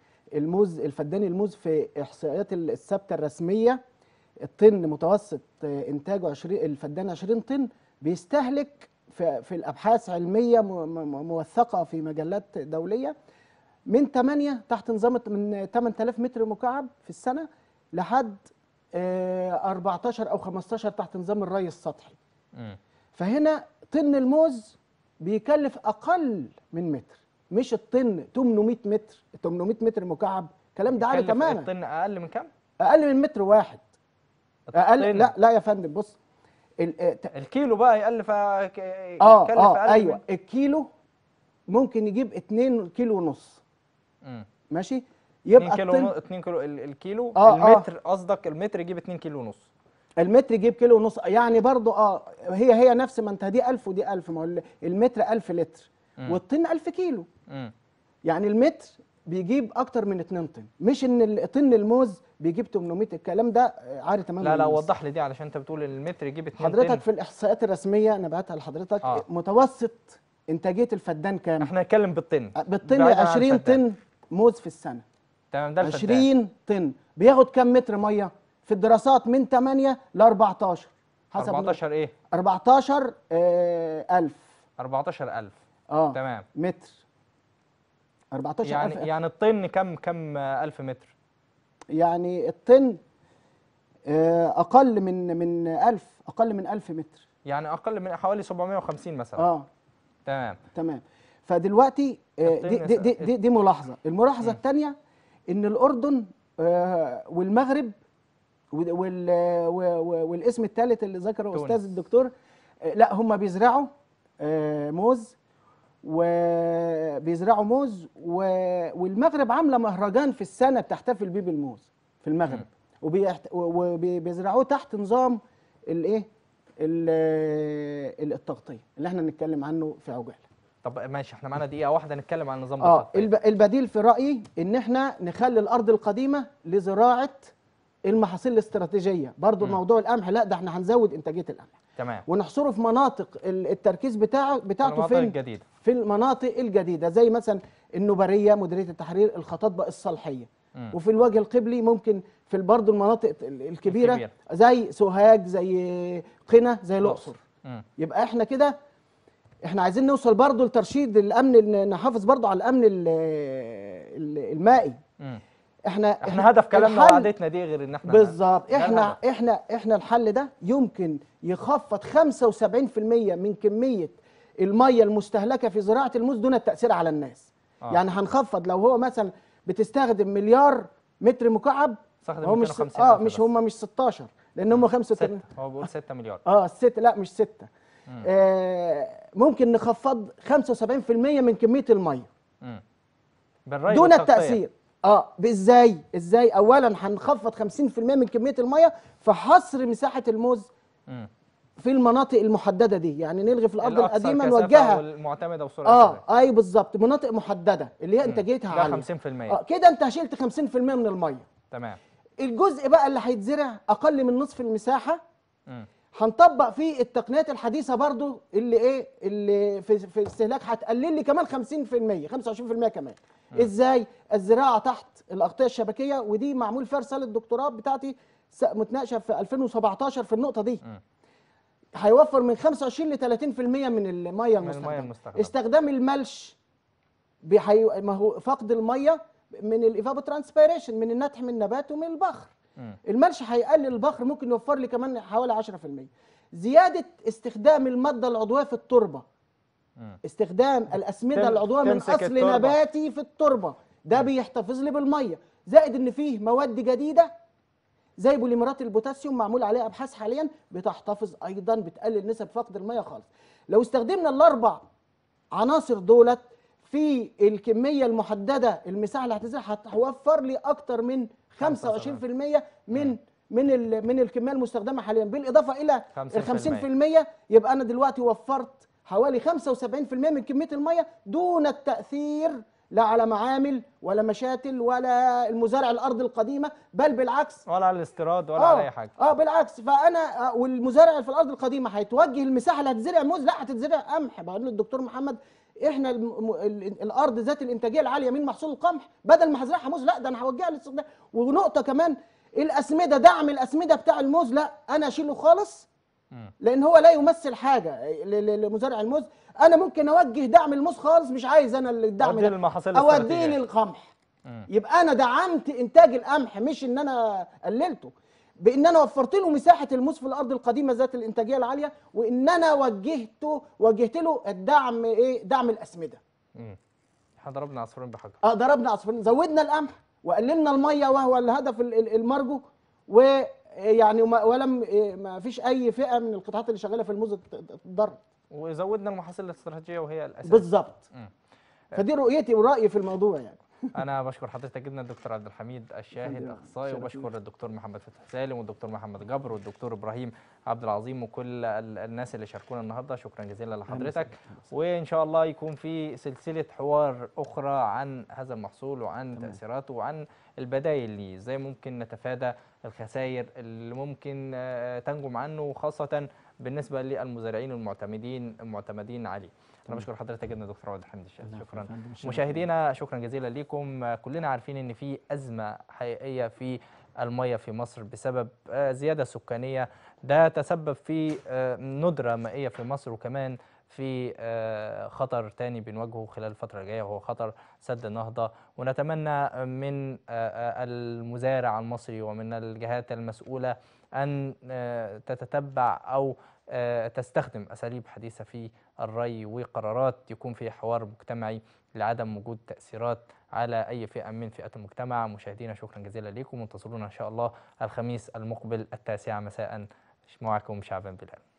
الموز الفدان الموز في احصائيات الثابته الرسميه الطن متوسط آه، انتاجه 20 الفدان 20 طن بيستهلك في, في الابحاث علميه م- م- موثقه في مجلات دوليه من 8 تحت نظام من 8000 متر مكعب في السنه لحد آه، 14 او 15 تحت نظام الري السطحي مم. فهنا طن الموز بيكلف اقل من متر مش الطن 800 متر 800 متر مكعب الكلام ده عالي يكلف تماما الطن اقل من كام؟ اقل من متر واحد اقل الطن. لا لا يا فندم بص ال- آه، ت- الكيلو بقى يقلف اه يكلف اه أقل ايوه من- الكيلو ممكن يجيب 2 كيلو ونص مم. ماشي 2 يبقى كيلو الطن ونص 2 كيلو ال- الكيلو آه، آه. المتر قصدك المتر يجيب 2 كيلو ونص المتر يجيب كيلو ونص يعني برضو اه هي هي نفس ما انت دي 1000 ودي 1000 ما هو ال- المتر 1000 لتر مم. والطن 1000 كيلو مم. يعني المتر بيجيب اكتر من 2 طن مش ان ال- طن الموز بيجيب 800 الكلام ده آه، عاري تماما لا لا من الصحة. وضح لي دي علشان انت بتقول المتر يجيب 2 حضرتك في الاحصائيات الرسميه انا بعتها لحضرتك آه. متوسط انتاجيه الفدان كام احنا نتكلم بالطن بالطن بعيداً عن 20 الفدان. طن موز في السنه تمام ده الفدان 20 طن بياخد كام متر ميه في الدراسات من 8 ل 14 حسب 14 ايه 14 آه 1000 14000 اه تمام متر 14 يعني يعني الطن كم كم آه، ألف متر يعني الطن آه، اقل من من 1000 اقل من 1000 متر يعني اقل من حوالي 750 مثلا اه تمام تمام فدلوقتي آه، دي, دي, دي, دي, دي ملاحظه الملاحظه الثانيه ان الاردن آه، والمغرب وال- وال و- و- والاسم الثالث اللي ذكره تونس. استاذ الدكتور آه، لا هم بيزرعوا آه، موز وبيزرعوا موز و- والمغرب عامله مهرجان في السنه بتحتفل بيه بالموز في المغرب وبيحت- و- وبيزرعوه تحت نظام الايه ال- ال- التغطيه اللي احنا نتكلم عنه في عجاله طب ماشي احنا معانا دقيقه واحده نتكلم عن نظام اه التغطية. الب- البديل في رايي ان احنا نخلي الارض القديمه لزراعه المحاصيل الاستراتيجيه برضو مم. موضوع القمح لا ده احنا هنزود انتاجيه القمح تمام ونحصره في مناطق ال- التركيز بتاعه بتاعته المناطق فين الجديده في المناطق الجديده زي مثلا النوبريه مديريه التحرير الخطاطبه الصالحيه مم. وفي الوجه القبلي ممكن في برضه المناطق ال- الكبيره الكبيرة. زي سوهاج زي قنا زي الاقصر مم. يبقى احنا كده احنا عايزين نوصل برضه لترشيد الامن ال- نحافظ برضه على الامن ال- ال- المائي مم. احنا احنا هدف كلامنا الحل- وقعدتنا دي غير ان احنا بالظبط ده احنا الهدف. احنا احنا الحل ده يمكن يخفض 75% من كميه الميه المستهلكه في زراعه الموز دون التاثير على الناس آه. يعني هنخفض لو هو مثلا بتستخدم مليار متر مكعب استخدم هو مش 250 اه ألف مش بس. هم مش 16 لان هم 85 ستة هو بيقول 6 مليار اه الست لا مش ستة مم. آه ممكن نخفض 75% من كميه الميه مم. بالري دون والتغطية. التاثير اه ازاي ازاي اولا هنخفض 50% من كميه الميه في حصر مساحه الموز مم. في المناطق المحدده دي يعني نلغي في الارض الأكثر القديمه كثافة نوجهها والمعتمده بسرعه أساسية. اه اي بالظبط مناطق محدده اللي هي انتاجيتها ده عاليه 50% اه كده انت شلت 50% من الميه تمام الجزء بقى اللي هيتزرع اقل من نصف المساحه مم. هنطبق فيه التقنيات الحديثه برضو اللي ايه اللي في في الاستهلاك هتقلل لي كمان 50% 25% كمان ازاي الزراعه تحت الاغطيه الشبكيه ودي معمول فيها رساله الدكتوراه بتاعتي س- متناقشه في 2017 في النقطه دي مم. هيوفر من 25 ل 30% من الميه من الميه المستخدمه المستخدمه استخدام الملش بحي... ما هو فقد الميه من الايفابو ترانسبيريشن من النتح من النبات ومن البخر مم. الملش هيقلل البخر ممكن يوفر لي كمان حوالي 10% زياده استخدام الماده العضويه في التربه مم. استخدام الاسمده تم- العضويه من تمسك اصل التربة. نباتي في التربه ده بيحتفظ لي بالميه زائد ان فيه مواد جديده زي بوليمرات البوتاسيوم معمول عليها ابحاث حاليا بتحتفظ ايضا بتقلل نسب فقد الميه خالص لو استخدمنا الاربع عناصر دولت في الكميه المحدده المساحه اللي هتزرع هتوفر لي اكتر من 25% من من ال- من الكميه المستخدمه حاليا بالاضافه الى ال 50% يبقى انا دلوقتي وفرت حوالي 75% من كميه الميه دون التاثير لا على معامل ولا مشاتل ولا المزارع الارض القديمه بل بالعكس ولا على الاستيراد ولا على اي حاجه اه بالعكس فانا آه، والمزارع اللي في الارض القديمه هيتوجه المساحه اللي هتزرع موز لا هتتزرع قمح بقول للدكتور محمد احنا الم... ال- الارض ذات الانتاجيه العاليه من محصول القمح بدل ما هزرعها موز لا ده انا هوجهها للاستخدام ونقطه كمان الاسمده دعم الاسمده بتاع الموز لا انا اشيله خالص مم. لان هو لا يمثل حاجه ل- ل- لمزارع الموز انا ممكن اوجه دعم الموز خالص مش عايز انا الدعم أوديه ده للمحاصيل اوديه الاستراتيجية. للقمح مم. يبقى انا دعمت انتاج القمح مش ان انا قللته بان انا وفرت له مساحه الموز في الارض القديمه ذات الانتاجيه العاليه وان انا وجهته وجهت له الدعم ايه دعم الاسمده مم. احنا ضربنا عصفورين بحجر اه ضربنا عصفورين زودنا القمح وقللنا الميه وهو الهدف ال- ال- المرجو ويعني وما- ولم إيه، ما فيش اي فئه من القطاعات اللي شغاله في الموز ات- اتضرت وزودنا المحاصيل الاستراتيجيه وهي الاساس بالظبط مم. فدي رؤيتي ورأيي في الموضوع يعني انا بشكر حضرتك جدا الدكتور عبد الحميد الشاهد شكراً. اخصائي شرف وبشكر الدكتور محمد فتح سالم والدكتور محمد جبر والدكتور ابراهيم عبد العظيم وكل ال- الناس اللي شاركونا النهارده شكرا جزيلا لحضرتك وان شاء الله يكون في سلسله حوار اخرى عن هذا المحصول وعن تاثيراته وعن البدائل ليه ازاي ممكن نتفادى الخسائر اللي ممكن آه، تنجم عنه خاصه بالنسبه للمزارعين المعتمدين المعتمدين عليه انا بشكر حضرتك جدا دكتور عبد الحميد الشاذ شكرا مشاهدينا شكرا جزيلا ليكم آه، كلنا عارفين ان في ازمه حقيقيه في الميه في مصر بسبب آه، زياده سكانيه ده تسبب في آه، ندره مائيه في مصر وكمان في آه، خطر تاني بنواجهه خلال الفتره الجايه وهو خطر سد النهضه ونتمنى من آه، آه، المزارع المصري ومن الجهات المسؤوله أن آه، تتتبع أو آه، تستخدم أساليب حديثة في الري وقرارات يكون فيها حوار مجتمعي لعدم وجود تأثيرات على أي فئة من فئات المجتمع مشاهدينا شكرا جزيلا لكم وانتظرونا إن شاء الله الخميس المقبل التاسعة مساء معكم شعبان بلال